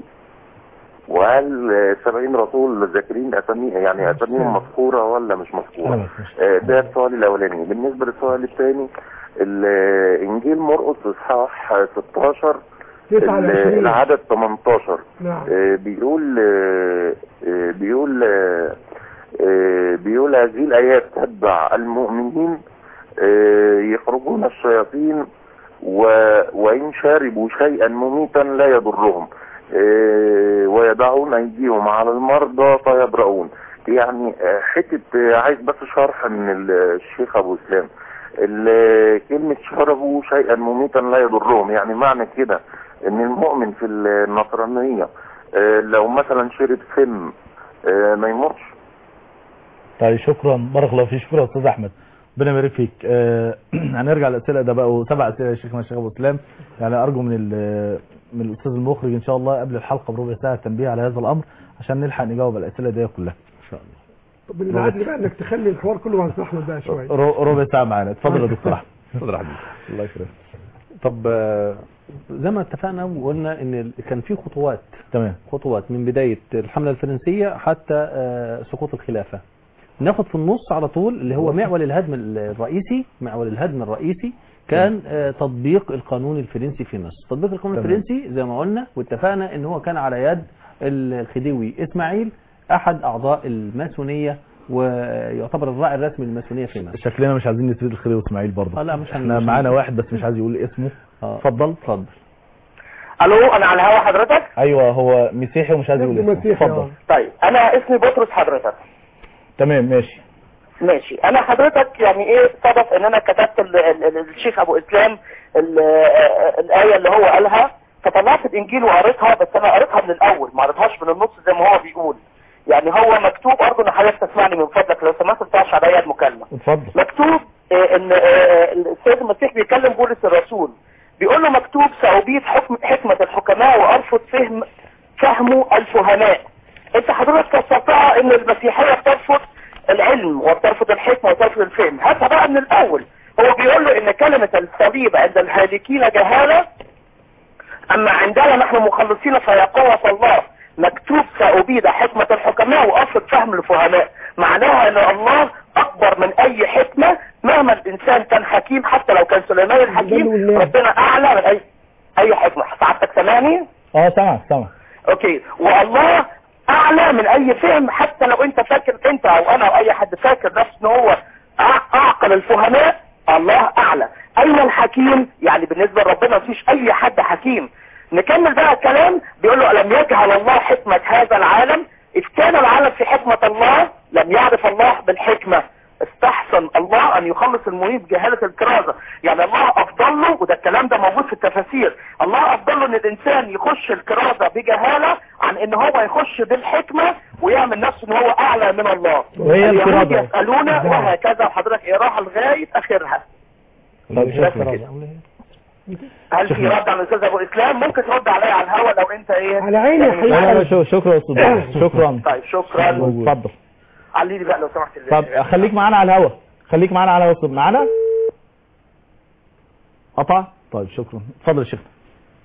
وهل آه، سبعين رسول ذاكرين اسامي يعني اساميهم مذكوره ولا مش مذكوره؟ آه، ده السؤال الاولاني بالنسبه للسؤال الثاني انجيل مرقس اصحاح آه، 16 تسعة ال- وعشرين. العدد 18 نعم آه، بيقول آه، آه، بيقول آه، آه، بيقول هذه الايات تتبع المؤمنين آه، يخرجون الشياطين و- وان شربوا شيئا مميتا لا يضرهم آه، ويضعون ايديهم على المرضى فيبرؤون يعني آه، حته آه، عايز بس شرح من ال- الشيخ ابو اسلام ال- كلمة شربوا شيئا مميتا لا يضرهم يعني معنى كده ان المؤمن في النصرانية آه، لو مثلا شرب سم آه، ما يموتش طيب شكرا بارك الله فيك شكرا يا استاذ احمد ربنا يبارك فيك آه، هنرجع للاسئله ده بقى سبع اسئله يا شيخنا الشيخ ابو اسلام يعني ارجو من ال- من الاستاذ المخرج ان شاء الله قبل الحلقه بربع ساعه تنبيه على هذا الامر عشان نلحق نجاوب على الاسئله دي كلها ان شاء الله طب اللي بعدني بقى انك تخلي الحوار كله مع أستاذ احمد بقى شويه ر- ربع ساعه معانا اتفضل يا دكتور احمد اتفضل يا حبيبي الله يكرمك طب آه، زي ما اتفقنا وقلنا ان ال- كان في خطوات تمام خطوات من بداية الحملة الفرنسية حتى آه، سقوط الخلافة ناخد في النص على طول اللي هو معول الهدم الرئيسي معول الهدم الرئيسي كان آه، تطبيق القانون الفرنسي في مصر تطبيق القانون تمام. الفرنسي زي ما قلنا واتفقنا ان هو كان على يد الخديوي اسماعيل احد اعضاء الماسونية ويعتبر الراعي الرسمي للماسونية في مصر شكلنا مش عايزين نسيب الخير واسماعيل برضه آه، لا، مش هن- احنا مش معانا هن- واحد بس مش عايز يقول اسمه آه. اتفضل اتفضل الو انا على الهوا حضرتك ايوه هو مسيحي ومش عايز يقول اسمه اتفضل طيب انا اسمي بطرس حضرتك تمام ماشي ماشي انا حضرتك يعني ايه صدف ان انا كتبت ال- ال- ال- الشيخ ابو اسلام ال- آه، الايه اللي هو قالها فطلعت الانجيل وقريتها بس انا قريتها من الاول ما قريتهاش من النص زي ما هو بيقول يعني هو مكتوب ارجو ان حضرتك تسمعني من فضلك لو سمحت ما تقطعش عليا المكالمه اتفضل مكتوب آه، ان آه، السيد المسيح بيكلم بولس الرسول بيقول له مكتوب سأبيد حكم حكمة الحكماء وأرفض فهم فهم الفهماء انت حضرتك فسرتها ان المسيحية بترفض العلم وبترفض الحكمة وبترفض الفهم هاتها بقى من الاول هو بيقول له ان كلمة الصليب عند الهالكين جهالة اما عندنا نحن مخلصين فهي قوة الله مكتوب سأبيد حكمة الحكماء وأرفض فهم الفهماء معناها ان الله اكبر من اي حكمة مهما الانسان كان حكيم حتى لو كان سليمان الحكيم ربنا اعلى من اي اي حكمة سعادتك سامعني اه سامع سامع اوكي والله اعلى من اي فهم حتى لو انت فاكر انت او انا او اي حد فاكر نفسه ان هو أع- اعقل الفهماء الله اعلى اين الحكيم يعني بالنسبة لربنا مفيش اي حد حكيم نكمل بقى الكلام بيقول له ألم يجعل الله حكمة هذا العالم إذ كان العالم في حكمة الله لم يعرف الله بالحكمة استحسن الله أن يخلص المريض جهالة الكرازة يعني الله أفضل له وده الكلام ده موجود في التفاسير الله أفضل له أن الإنسان يخش الكرازة بجهالة عن أن هو يخش بالحكمة ويعمل نفسه أن هو أعلى من الله وهي اليهود الكرازة. يسألون وهكذا وحضرتك اقراها لغاية آخرها طب بس شكرا كده. هل في رد على الاستاذ ابو اسلام ممكن ترد عليا على الهوا لو انت ايه على عيني يا يعني لا لا لا شو- شكرا يا استاذ أحمد. شكرا طيب شكرا اتفضل علي لي بقى لو سمحت طب خليك معانا على الهوا خليك معانا على الهوا معانا قطع طيب شكرا اتفضل يا شيخ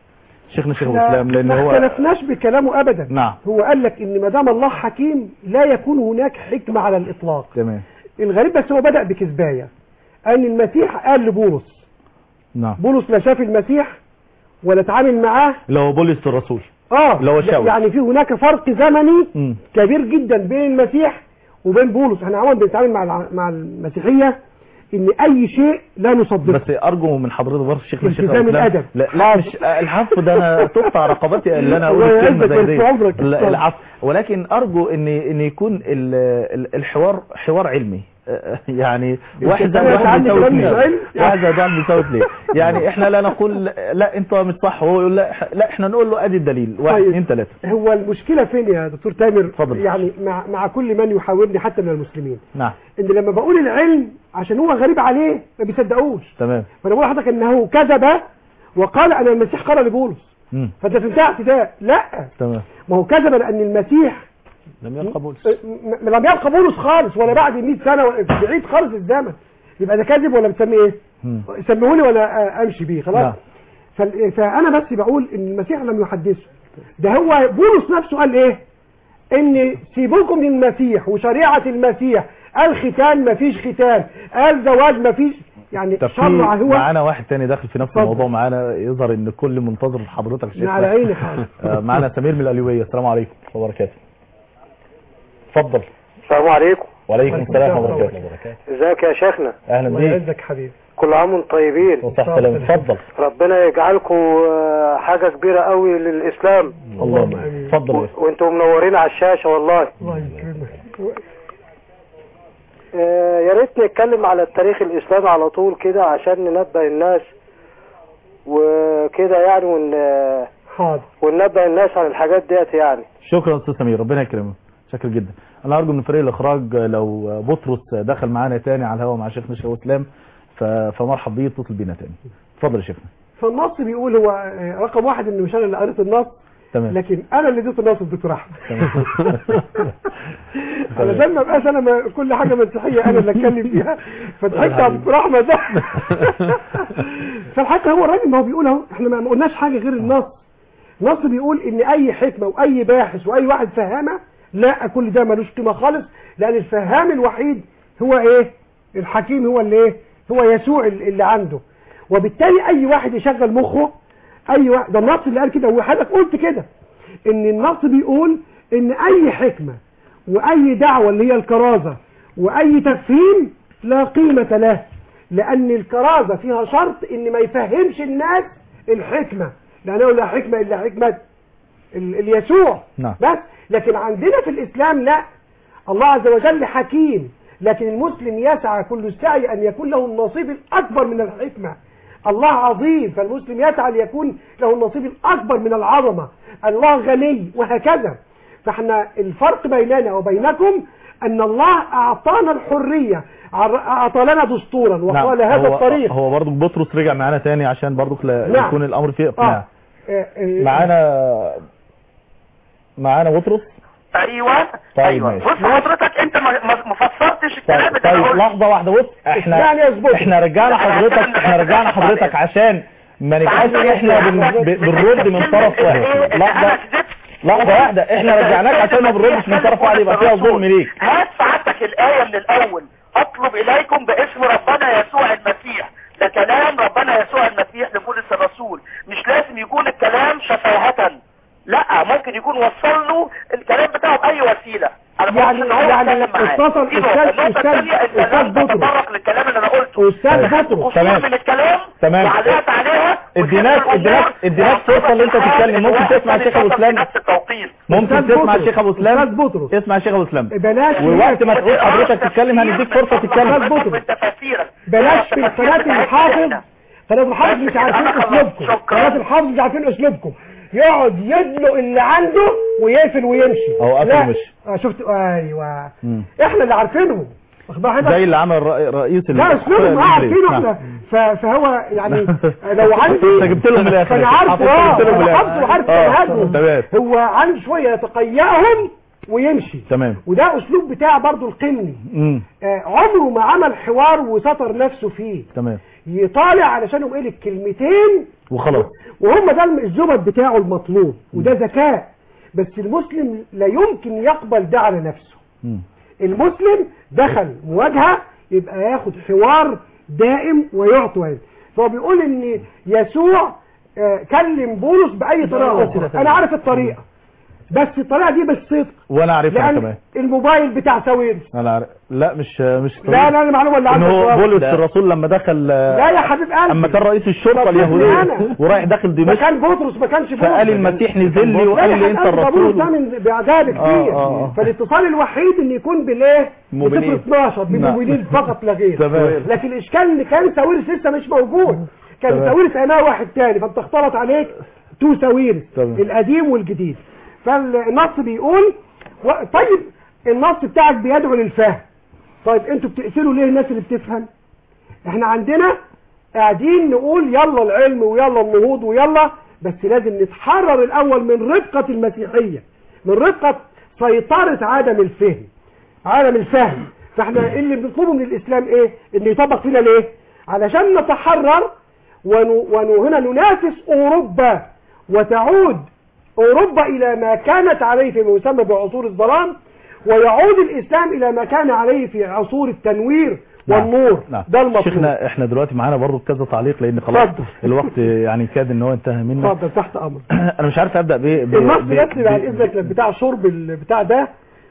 شيخنا شيخ لا- الاسلام لان ما هو اختلفناش بكلامه ابدا نعم هو قال لك ان ما دام الله حكيم لا يكون هناك حكمه على الاطلاق تمام الغريب بس هو بدا بكذبايه ان المسيح قال لبولس نعم بولس لا شاف المسيح ولا اتعامل معاه اللي هو بولس الرسول اه اللي هو شاول. يعني في هناك فرق زمني مم. كبير جدا بين المسيح وبين بولس احنا عموما بنتعامل مع الع- مع المسيحيه ان اي شيء لا نصدقه بس ارجو من حضرتك برضه شيخنا شيخ التزام الاسلام الأدب. لا, لا مش العفو ده انا تقطع رقبتي اللي انا اقول الله كلمه يعزك زي دي ويرفع عمرك. لا، العفو ولكن ارجو ان ان يكون ال- ال- الحوار حوار علمي يعني واحد زائد أنت واحد عندك بيساوي كلام مش اثنين علم؟ واحد زائد واحد بيساوي اثنين يعني احنا لا نقول لا انت مش صح وهو يقول لا لا احنا نقول له ادي الدليل واحد طيب. اثنين ثلاثه هو المشكله فين يا دكتور تامر اتفضل. يعني مع مع كل من يحاورني حتى من المسلمين نعم ان لما بقول العلم عشان هو غريب عليه ما بيصدقوش تمام فانا بقول لحضرتك انه كذب وقال ان المسيح قال لبولس مم. فانت فهمتها اعتداء لا تمام ما هو كذب لان المسيح لم يلقى بولس م- لم يلقى بولس خالص ولا بعد 100 سنه ولا- بعيد خالص الزمن يبقى ده كذب ولا بتسميه ايه؟ مم. سموه ولا آه، امشي بيه نعم. خلاص فال- فانا بس بقول ان المسيح لم يحدثه ده هو بولس نفسه قال ايه ان سيبوكم من المسيح وشريعه المسيح قال ختان مفيش ختان قال زواج مفيش يعني طب في شرع هو معانا واحد تاني داخل في نفس اتفضل. الموضوع معانا يظهر ان الكل منتظر حضرتك شيخنا. على عيني حاضر. آه، معانا سمير من الأليوية السلام عليكم ورحمة الله وبركاته اتفضل السلام عليكم وعليكم السلام ورحمة الله وبركاته ازيك يا شيخنا اهلا الله بيك يعزك حبيبي كل عام وانتم طيبين وصح سلام اتفضل ربنا يجعلكم آه، حاجة كبيرة قوي للإسلام اللهم امين اتفضل يا أخي. وانتم منورين على الشاشة والله الله يكرمك آه، يا ريت نتكلم على التاريخ الإسلامي على طول كده عشان ننبه الناس وكده يعني ون... حاضر وننبه الناس عن الحاجات ديت يعني شكرا استاذ سمير ربنا يكرمك شكرا جدا انا ارجو من فريق الاخراج لو بطرس دخل معانا تاني على الهواء مع شيخنا شيخ اسلام ف- فمرحب بيه اتصل بينا تاني اتفضل يا شيخنا فالنص بيقول هو آه، رقم واحد ان مش انا اللي قريت النص تمام لكن انا اللي اديت النص للدكتور احمد تمام. علشان ما ابقاش انا ما كل حاجه مسيحيه انا اللي اتكلم فيها فضحكت على الدكتور احمد ده فالحقيقه هو الراجل ما هو بيقول اهو احنا ما ما قلناش حاجه غير النص النص بيقول ان اي حكمه واي باحث واي واحد فهامه لا كل ده ملوش قيمه خالص لان الفهام الوحيد هو ايه الحكيم هو اللي ايه هو يسوع اللي عنده وبالتالي اي واحد يشغل مخه اي واحد ده النص اللي قال كده وحضرتك قلت كده ان النص بيقول ان اي حكمه واي دعوه اللي هي الكرازه واي تفهيم لا قيمه له لان الكرازه فيها شرط ان ما يفهمش الناس الحكمه لانه لا حكمه الا حكمه ال- اليسوع نعم. بس لكن عندنا في الاسلام لا الله عز وجل حكيم لكن المسلم يسعى كل السعي ان يكون له النصيب الاكبر من الحكمه الله عظيم فالمسلم يسعى ليكون له النصيب الاكبر من العظمه الله غني وهكذا فاحنا الفرق بيننا وبينكم ان الله اعطانا الحريه عر- اعطى لنا دستورا وقال هذا هو الطريق هو برضه بطرس رجع معانا تاني عشان برضه لا نعم. يكون الامر فيه اقناع آه. آه، آه، معانا معانا بطرس ايوه طيب ايوه ماشي. بص حضرتك انت ما ما- ما فسرتش الكلام طيب, اللي انا طيب قلته لحظه واحده بص احنا اسمعني يا زبوط. احنا رجعنا حضرتك احنا رجعنا حضرتك عشان ما نبقاش احنا بن- ب- بنرد من طرف واحد لحظه لحظه واحده احنا رجعناك عشان ما بنردش من طرف واحد يبقى فيها ظلم ليك هات سعادتك الآية من الأول أطلب إليكم باسم ربنا يسوع المسيح ده كلام ربنا يسوع المسيح لبولس الرسول مش لازم يكون الكلام شفاهة لا ممكن يكون وصل له الكلام بتاعه بأي وسيلة أنا بقولش يعني إن هو يعني اتكلم معاه اتصل دي نقطة. استاذ النقطة استاذ الثانية أنت استاذ لم بطرس تتطرق للكلام اللي أنا قلته استاذ بطرس قصور تمام. من الكلام تمام. وعلقت عليها اديناك اديناك اديناك فرصه اللي انت تتكلم ممكن تسمع الشيخ ابو اسلام ممكن أستاذ تسمع بطرس. الشيخ ابو اسلام استاذ بطرس اسمع الشيخ ابو اسلام بلاش ووقت ما تقول حضرتك تتكلم هنديك فرصه تتكلم استاذ بطرس بلاش في قناه الحافظ قناه الحافظ مش عارفين اسلوبكم قناه الحافظ مش عارفين اسلوبكم يقعد يدلق اللي عنده ويقفل ويمشي هو قفل لا. ومشي. آه شفت ايوه مم. احنا اللي عارفينهم واخد بال حضرتك؟ زي اللي عمل رئي- رئيس لا ال- اسلوبهم اه عارفينه نعم. احنا ف- فهو يعني لو عندي انت جبت له من الاخر فانا يا شيخ. عارفه حافظ اه جبت له من انا الآخر. حافظه وعارف آه، منهجهم تمام هو عنده شويه يتقيأهم ويمشي تمام وده اسلوب بتاع برضو القمني امم آه عمره ما عمل حوار وسطر نفسه فيه تمام يطالع علشان يقول الكلمتين وخلاص وهم ده الزبد بتاعه المطلوب وده ذكاء بس المسلم لا يمكن يقبل ده على نفسه مم. المسلم دخل مواجهة يبقى ياخد حوار دائم ويعطي ويعطي. فهو بيقول ان يسوع آه، كلم بولس بأي طريقة أخرى أنا عارف الطريقة بس الطريقة دي بالصدق وانا عارفها لأن كمان الموبايل بتاع ساويرس انا عارف لا مش مش لا لا المعلومة اللي ان عندك هو غلط. بولس الرسول لما دخل لا يا حبيب قلبي اما كان رئيس الشرطه طب اليهوديه أنا. ورايح داخل ما دمشق كان بطرس ما كانش بولس فقال المسيح نزل لي وقال لي انت الرسول ده الرسول من بعدها بكتير آه، آه. فالاتصال الوحيد ان يكون بالايه مؤمنين. بصفر 12 بمؤمنين فقط لا غير تمام. لكن الاشكال ان كان ساويرس لسه مش موجود كان تمام. ساويرس انا واحد تاني فانت اختلط عليك تو ساويرس تمام. القديم والجديد فالنص بيقول و... طيب النص بتاعك بيدعو للفهم طيب انتوا بتقتلوا ليه الناس اللي بتفهم احنا عندنا قاعدين نقول يلا العلم ويلا النهوض ويلا بس لازم نتحرر الاول من رفقة المسيحية من رفقة سيطرة عدم الفهم عدم الفهم فاحنا اللي بنطلبه من الاسلام ايه ان يطبق فينا ليه علشان نتحرر ون- ونهنا ننافس اوروبا وتعود اوروبا الى ما كانت عليه فيما يسمى بعصور الظلام ويعود الاسلام الى ما كان عليه في عصور التنوير والنور نعم. ده المطلوب شيخنا احنا دلوقتي معانا برضه كذا تعليق لان خلاص اتفضل. الوقت يعني كاد ان هو انتهى منا اتفضل تحت امر انا مش عارف ابدا بايه ب- النص ب- يتلي بعد ب- اذنك بتاع شرب البتاع ده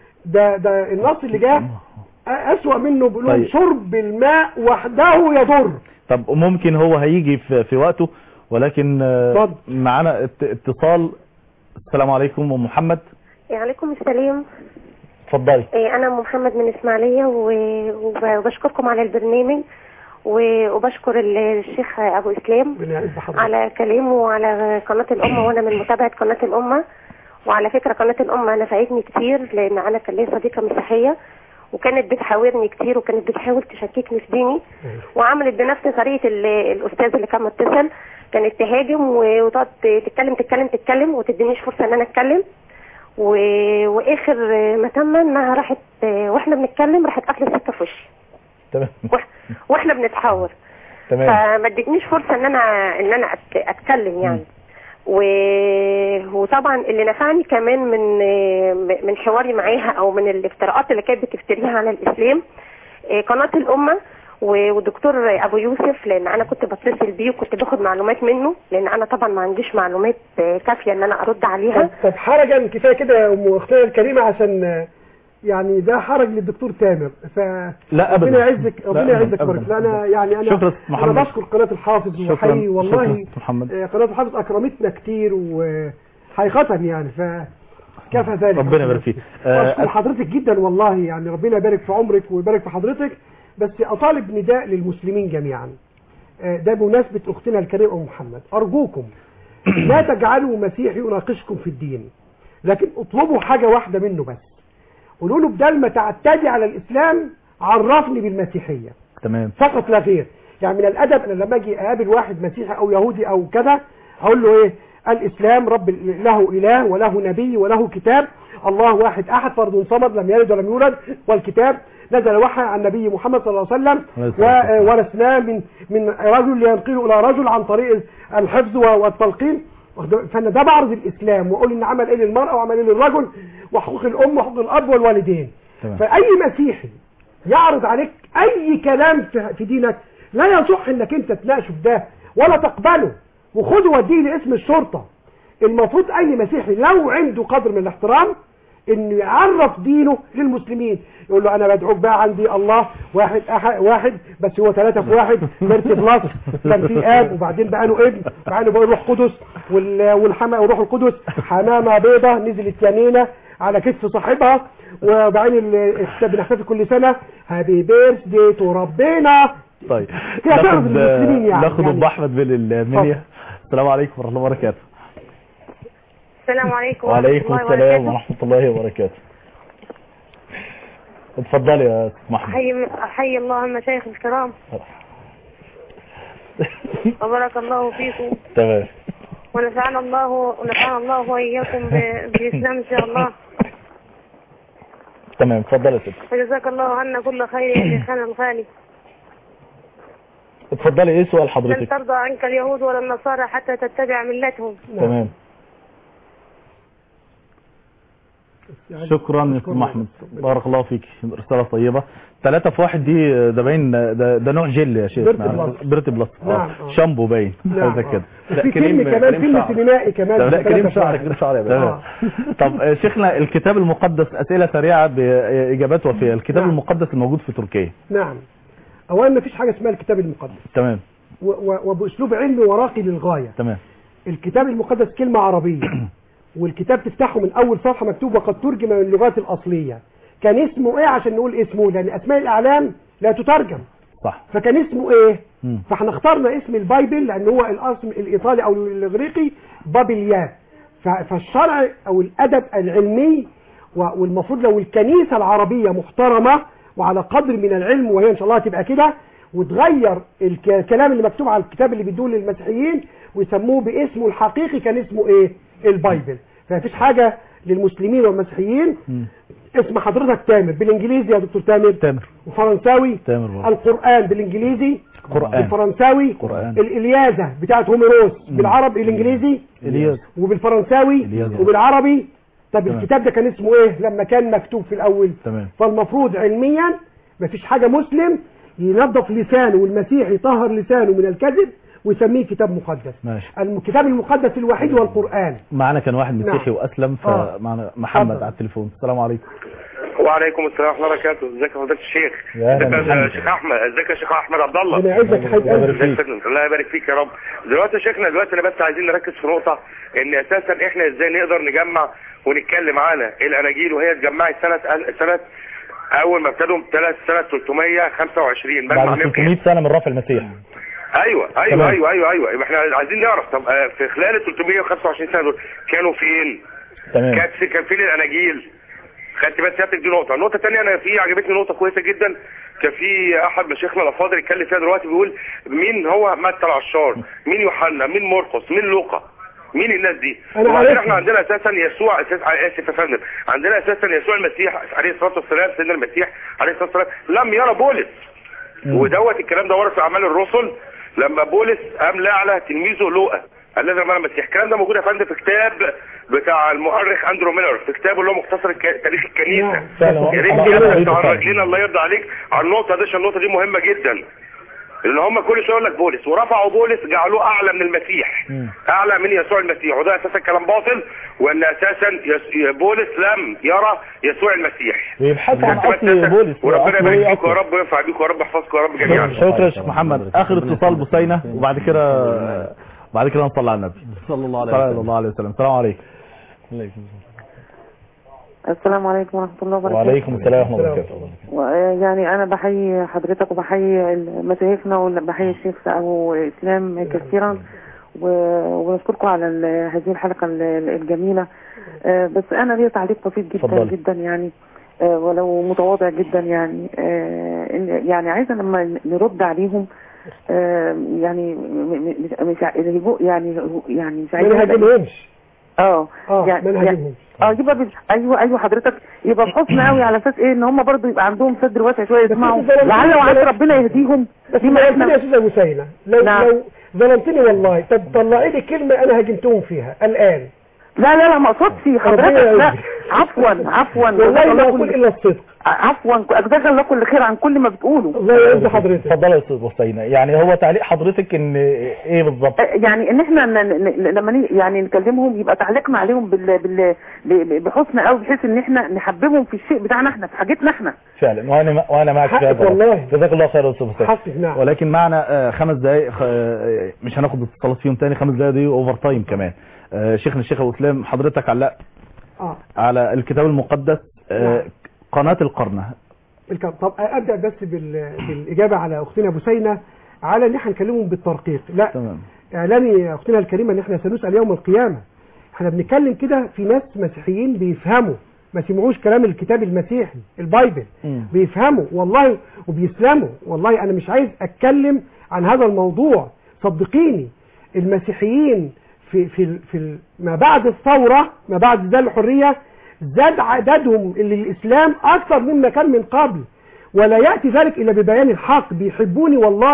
ده ده النص اللي جه اسوأ منه بيقولوا طيب. شرب الماء وحده يضر طب ممكن هو هيجي في, في وقته ولكن آه، معانا ات- اتصال السلام عليكم ام محمد عليكم السلام اتفضلي إيه، أنا أم محمد من إسماعيلية و- وب- وبشكركم على البرنامج و- وبشكر ال- الشيخ أبو إسلام على كلامه وعلى قناة الأمة وأنا من متابعة قناة الأمة وعلى فكرة قناة الأمة نفعتني كتير لأن أنا كان ليا صديقة مسيحية وكانت بتحاورني كتير وكانت بتحاول تشككني في ديني وعملت بنفس طريقة ال- الأستاذ اللي كان متصل كانت تهاجم و- وتقعد تتكلم تتكلم تتكلم وتدينيش فرصة إن أنا أتكلم و... واخر ما تم انها راحت واحنا بنتكلم راحت قافله السكه في وشي تمام واحنا بنتحاور تمام فما ادتنيش فرصه ان انا ان انا أت... اتكلم يعني و... وطبعا اللي نفعني كمان من من حواري معاها او من الافتراءات اللي كانت بتفتريها على الاسلام إيه، قناه الامه و- والدكتور ابو يوسف لان انا كنت بتصل بيه وكنت باخد معلومات منه لان انا طبعا ما عنديش معلومات آه، كافيه ان انا ارد عليها طب, طب حرجا كفايه كده يا ام اختنا الكريمه عشان آه، يعني ده حرج للدكتور تامر ف لا أبداً. ربنا يعزك لا ربنا أبداً، يعزك أبداً. بارك لا انا يعني انا شكرا محمد. انا بشكر قناه الحافظ شكرا وحقيقي والله شكرا محمد آه، قناه الحافظ اكرمتنا كتير وحقيقه يعني ف كفى ذلك ربنا يبارك فيك آه، واشكر حضرتك جدا والله يعني ربنا يبارك في عمرك ويبارك في حضرتك بس اطالب نداء للمسلمين جميعا آه، ده بمناسبه اختنا الكريمه ام محمد ارجوكم لا تجعلوا مسيح يناقشكم في الدين لكن اطلبوا حاجه واحده منه بس قولوا له بدل ما تعتدي على الاسلام عرفني بالمسيحيه تمام فقط لا غير يعني من الادب انا لما اجي اقابل واحد مسيحي او يهودي او كذا اقول له ايه الاسلام رب له اله وله نبي وله كتاب الله واحد احد فرد صمد لم يلد ولم يولد والكتاب نزل وحي عن النبي محمد صلى الله عليه وسلم عليه الصلاة و- ورثناه من من رجل ينقله الى رجل عن طريق الحفظ والتلقين واخد بالك؟ فانا ده بعرض الاسلام واقول ان عمل ايه للمراه وعمل ايه للرجل وحقوق الام وحقوق الاب والوالدين تمام. فاي مسيحي يعرض عليك اي كلام في- في دينك لا يصح انك انت تناقشه في ده ولا تقبله وخده وديه لاسم الشرطه المفروض اي مسيحي لو عنده قدر من الاحترام انه يعرف دينه للمسلمين يقول له انا بدعوك بقى عندي الله واحد أحد واحد بس هو ثلاثة في واحد ميرسي بلس كان في اب وبعدين بقى له ابن وبعدين بقى روح قدس وال- والحما وروح القدس حمامة بيضة نزلت يمينة على كتف صاحبها وبعدين ال- بنحتفل كل سنة هابي بيرث دي تو ربنا طيب كده تعرف ناخد المسلمين يعني. ناخد يعني. ام احمد من المنيا السلام عليكم ورحمه الله وبركاته السلام عليكم وعليكم ورحمة الله السلام وبركاته. ورحمه الله وبركاته اتفضلي يا ست محمد حي حي الله المشايخ الكرام وبارك الله فيكم تمام ونفعنا الله ونفعنا الله واياكم ب- بالاسلام ان شاء الله تمام اتفضلي يا ست وجزاك الله عنا كل خير يا شيخنا الغالي اتفضلي ايه سؤال لن حضرتك ترضى عنك اليهود ولا النصارى حتى تتبع ملتهم تمام شكرا يا استاذ محمد بارك الله فيك رساله طيبه ثلاثة في واحد دي ده باين ده, ده نوع جل يا شيخ بيرت نعم. بلس. بيرت بلس آه. نعم، آه. شامبو باين نعم، هذا آه. كده وفي فيلم كمان فيلم سينمائي كمان لا بثلاثة كريم في شعر واحد. كريم شعر يا باشا. آه. طب آه، شيخنا الكتاب المقدس اسئله سريعه باجابات وفيه الكتاب نعم. المقدس الموجود في تركيا نعم اولا مفيش حاجه اسمها الكتاب المقدس تمام و- و- وباسلوب علمي وراقي للغايه تمام الكتاب المقدس كلمه عربيه والكتاب تفتحه من اول صفحه مكتوب وقد ترجم من اللغات الاصليه كان اسمه ايه عشان نقول اسمه لان اسماء الاعلام لا تترجم صح فكان اسمه ايه مم. فاحنا اخترنا اسم البايبل لان هو الاسم الايطالي او الاغريقي بابليات ف- فالشرع او الادب العلمي و- والمفروض لو الكنيسه العربيه محترمه وعلى قدر من العلم وهي ان شاء الله هتبقى كده وتغير الك- الكلام اللي مكتوب على الكتاب اللي بيدوه للمسيحيين ويسموه باسمه الحقيقي كان اسمه ايه البايبل فمفيش حاجه للمسلمين والمسيحيين اسم حضرتك تامر بالانجليزي يا دكتور تامر تامر وفرنساوي تامر برضه. القرآن بالانجليزي قرآن. بالفرنساوي قرآن. الإلياذة بتاعت هوميروس بالعرب الانجليزي إلياذة. وبالفرنساوي إلياذة. وبالعربي طب تمام. الكتاب ده كان اسمه ايه لما كان مكتوب في الاول تمام فالمفروض علميا مفيش حاجة مسلم ينظف لسانه والمسيح يطهر لسانه من الكذب ويسميه كتاب مقدس ماشي الكتاب المقدس الوحيد هو القرآن معنا كان واحد مسيحي نعم. واسلم آه. فمعنا محمد اتفضل. على التليفون السلام عليكم وعليكم السلام ورحمه الله وبركاته ازيك يا فضيله الشيخ يا أهلا ازيك يا محمد. شيخ احمد ازيك يا شيخ احمد عبد الله ربنا يعزك يا حبيب الله يبارك قلبي فيك. ازيك الله يبارك فيك يا رب دلوقتي يا شيخنا دلوقتي انا بس عايزين نركز في نقطه ان اساسا احنا ازاي نقدر نجمع ونتكلم على الاناجيل وهي اتجمعت سنه سنه اول ما ابتدوا ثلاث سنه 325 بعد ما بعد عملوا 300 سنه من رفع المسيح ايوه ايوه تمام. ايوه ايوه ايوه يبقى احنا عايزين نعرف طب آه، في خلال ال 325 سنه دول كانوا فين؟ تمام كانت في كان فين الاناجيل؟ خدت بس سيادتك دي نقطه، النقطه الثانيه انا في عجبتني نقطه كويسه جدا كان في احد مشايخنا الافاضل يتكلم فيها دلوقتي بيقول مين هو متى العشار؟ مين يوحنا؟ مين مرقس؟ مين لوقا؟ مين الناس دي؟ أنا وبعدين عارفهم. احنا عندنا اساسا يسوع اساس اسف يا فندم عندنا اساسا يسوع المسيح عليه الصلاه والسلام سيدنا المسيح عليه الصلاه والسلام لم يرى بولس ودوت الكلام ده ورد في اعمال الرسل لما بولس قام لاعلى تلميذه لوقا الذي رمى المسيح الكلام ده موجود يا فندم في كتاب بتاع المؤرخ اندرو ميلر في كتابه اللي هو مختصر الك- تاريخ الكنيسه فعلا. يا ريت أنا- كده أنا قريته تعرج فعلا. لنا الله يرضى عليك على النقطه دي عشان النقطه دي مهمه جدا لان هم كل شويه يقول لك بولس ورفعوا بولس جعلوه اعلى من المسيح اعلى من يسوع المسيح وده اساسا كلام باطل وان اساسا يس- بولس لم يرى يسوع المسيح بيبحثوا عن بس بس اصل بولس وربنا أصله إيه يبارك فيكم يا أصله. رب وينفع بيكم يا رب يحفظكم يا رب جميعا شكرا يا شيخ محمد اخر اتصال بوسينه وبعد كده بعد كده نصلي على النبي صلى الله عليه صلى وسلم الله عليه وسلم السلام عليكم السلام عليكم ورحمة الله وبركاته وعليكم السلام ورحمه الله وبركاته و- يعني أنا بحيي حضرتك وبحيي مشايخنا وبحيي الشيخ أبو إسلام كثيرا و- ونشكركم على ال- هذه الحلقة ال- الجميلة آه، بس أنا لي تعليق بسيط جدا اتفضلي. جدا يعني آه، ولو متواضع جدا يعني آه، إن- يعني عايزة لما نرد عليهم آه، يعني م- م- مش مش ع- الهجوء يعني يعني مش ما عايزة نهاجمهمش اه اه يعني- ما نهاجمهمش اه يبقى بال... ايوه ايوه حضرتك يبقى بحسن قوي على اساس ايه ان هم برضو يبقى عندهم صدر واسع شويه يسمعوا أنت ظلمتني- لعل وعسى ربنا يهديهم بس فيما ظلمتني يا احنا استاذ ابو سينا لو نعم. لو ظلمتني والله طب طلعي لي كلمه انا هاجمتهم فيها الان لا لا لا ما اقصدش حضرتك ربنا لا يهديك. عفوا عفوا والله جزاك ما الله اقول كل- الا الصدق عفوا جزاك الله كل خير عن كل ما بتقوله الله يعز حضرتك اتفضلي يا استاذ بوسينه يعني هو تعليق حضرتك ان ايه بالظبط يعني ان احنا ن- ن- لما ن- يعني نكلمهم يبقى تعليقنا عليهم بال... بال... ب- بحسن قوي بحيث ان احنا نحببهم في الشيء بتاعنا احنا في حاجتنا احنا فعلا وانا وانا معك في حقك هذا والله. جزاك الله خير يا استاذ بوسينه حقك نعم ولكن معنا آه، خمس دقائق خ- آه، مش هناخد اتصالات فيهم تاني خمس دقائق دي اوفر تايم كمان آه، شيخنا الشيخ ابو اسلام حضرتك علق اه على الكتاب المقدس آه، نعم. قناه القرن الكلام طب ابدا بس بال... بالاجابه على اختنا بوسينه على ان احنا نكلمهم بالترقيق لا تمام اعلامي يا اختنا الكريمه ان احنا سنسال يوم القيامه احنا بنتكلم كده في ناس مسيحيين بيفهموا ما سمعوش كلام الكتاب المسيحي البايبل مم. بيفهموا والله وبيسلموا والله انا مش عايز اتكلم عن هذا الموضوع صدقيني المسيحيين في في ال- في ال- ما بعد الثوره ما بعد زي الحريه زاد عددهم للاسلام اكثر مما كان من قبل ولا ياتي ذلك الا ببيان الحق بيحبوني والله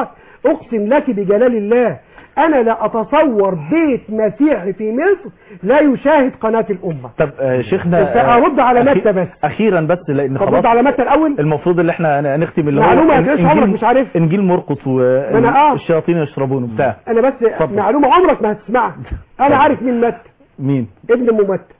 اقسم لك بجلال الله انا لا اتصور بيت مسيحي في مصر لا يشاهد قناه الامه طب آه، شيخنا بس ارد على أخي- متى بس اخيرا بس لان طب خلاص رد على متى الاول المفروض اللي احنا نختم اللي هو معلومة إن- هتعيش إنجيل- عمرك مش عارف. انجيل مرقس أنا آه. والشياطين يشربون بتاع انا بس اتفضل. معلومه عمرك ما هتسمعها انا عارف مين متى مين ابن ام متى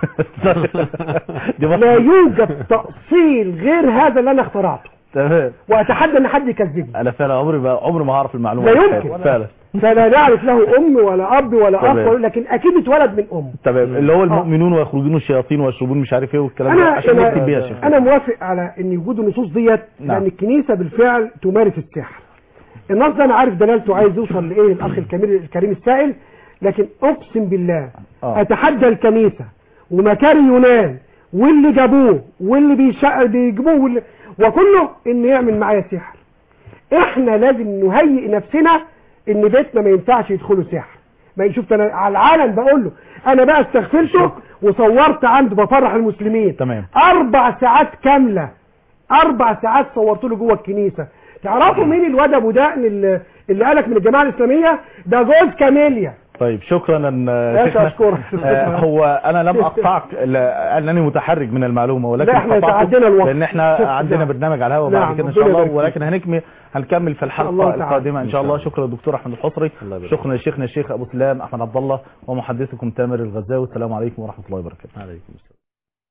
دي لا بس- يوجد تأصيل غير هذا اللي انا اخترعته تمام واتحدى ان حد يكذبني انا فعلا عمري ما عمري ما هعرف المعلومه لا دي. يمكن. فعلا فلا نعرف له ام ولا اب ولا اخ تمام. ولا- لكن اكيد اتولد من ام تمام اللي هو المؤمنون ويخرجون الشياطين ويشربون مش عارف ايه والكلام ده انا عشان نكتب انا, بيها يا شيخ أنا موافق على ان وجود النصوص ديت نعم. لان الكنيسه بالفعل تمارس السحر النص ده انا عارف دلالته عايز يوصل لايه الاخ الكبير الكريم السائل لكن اقسم بالله آه. اتحدى الكنيسه ومكاري يونان واللي جابوه واللي بيشا... بيجيبوه واللي... وكله ان يعمل معايا سحر احنا لازم نهيئ نفسنا ان بيتنا ما ينفعش يدخلوا سحر ما يشوف انا على العالم بقول له انا بقى استغفرته وصورت عنده بفرح المسلمين تمام اربع ساعات كامله اربع ساعات صورت له جوه الكنيسه تعرفوا مين الواد ابو دقن اللي, اللي قالك من الجماعه الاسلاميه ده جوز كاميليا طيب شكرا يا شيخنا أشكرك. آه، هو انا لم اقطعك لانني متحرج من المعلومه ولكن لا، إحنا قطعتك تعدينا الوقت. لان احنا عندنا نعم. برنامج على الهواء نعم، بعد كده ان شاء ربنا الله يبارك ولكن هنكمل هنكمل في الحلقه الله تعالى. القادمه ان إن شاء الله شاء شكرا للدكتور احمد الحصري يبارك شكرا لشيخنا الشيخ ابو سلام احمد عبد الله ومحدثكم تامر الغزاوي السلام عليكم ورحمه الله وبركاته عليكم السلام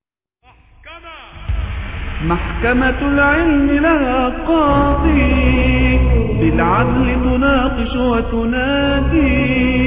محكمة العلم لها قاضي بالعدل تناقش وتنادي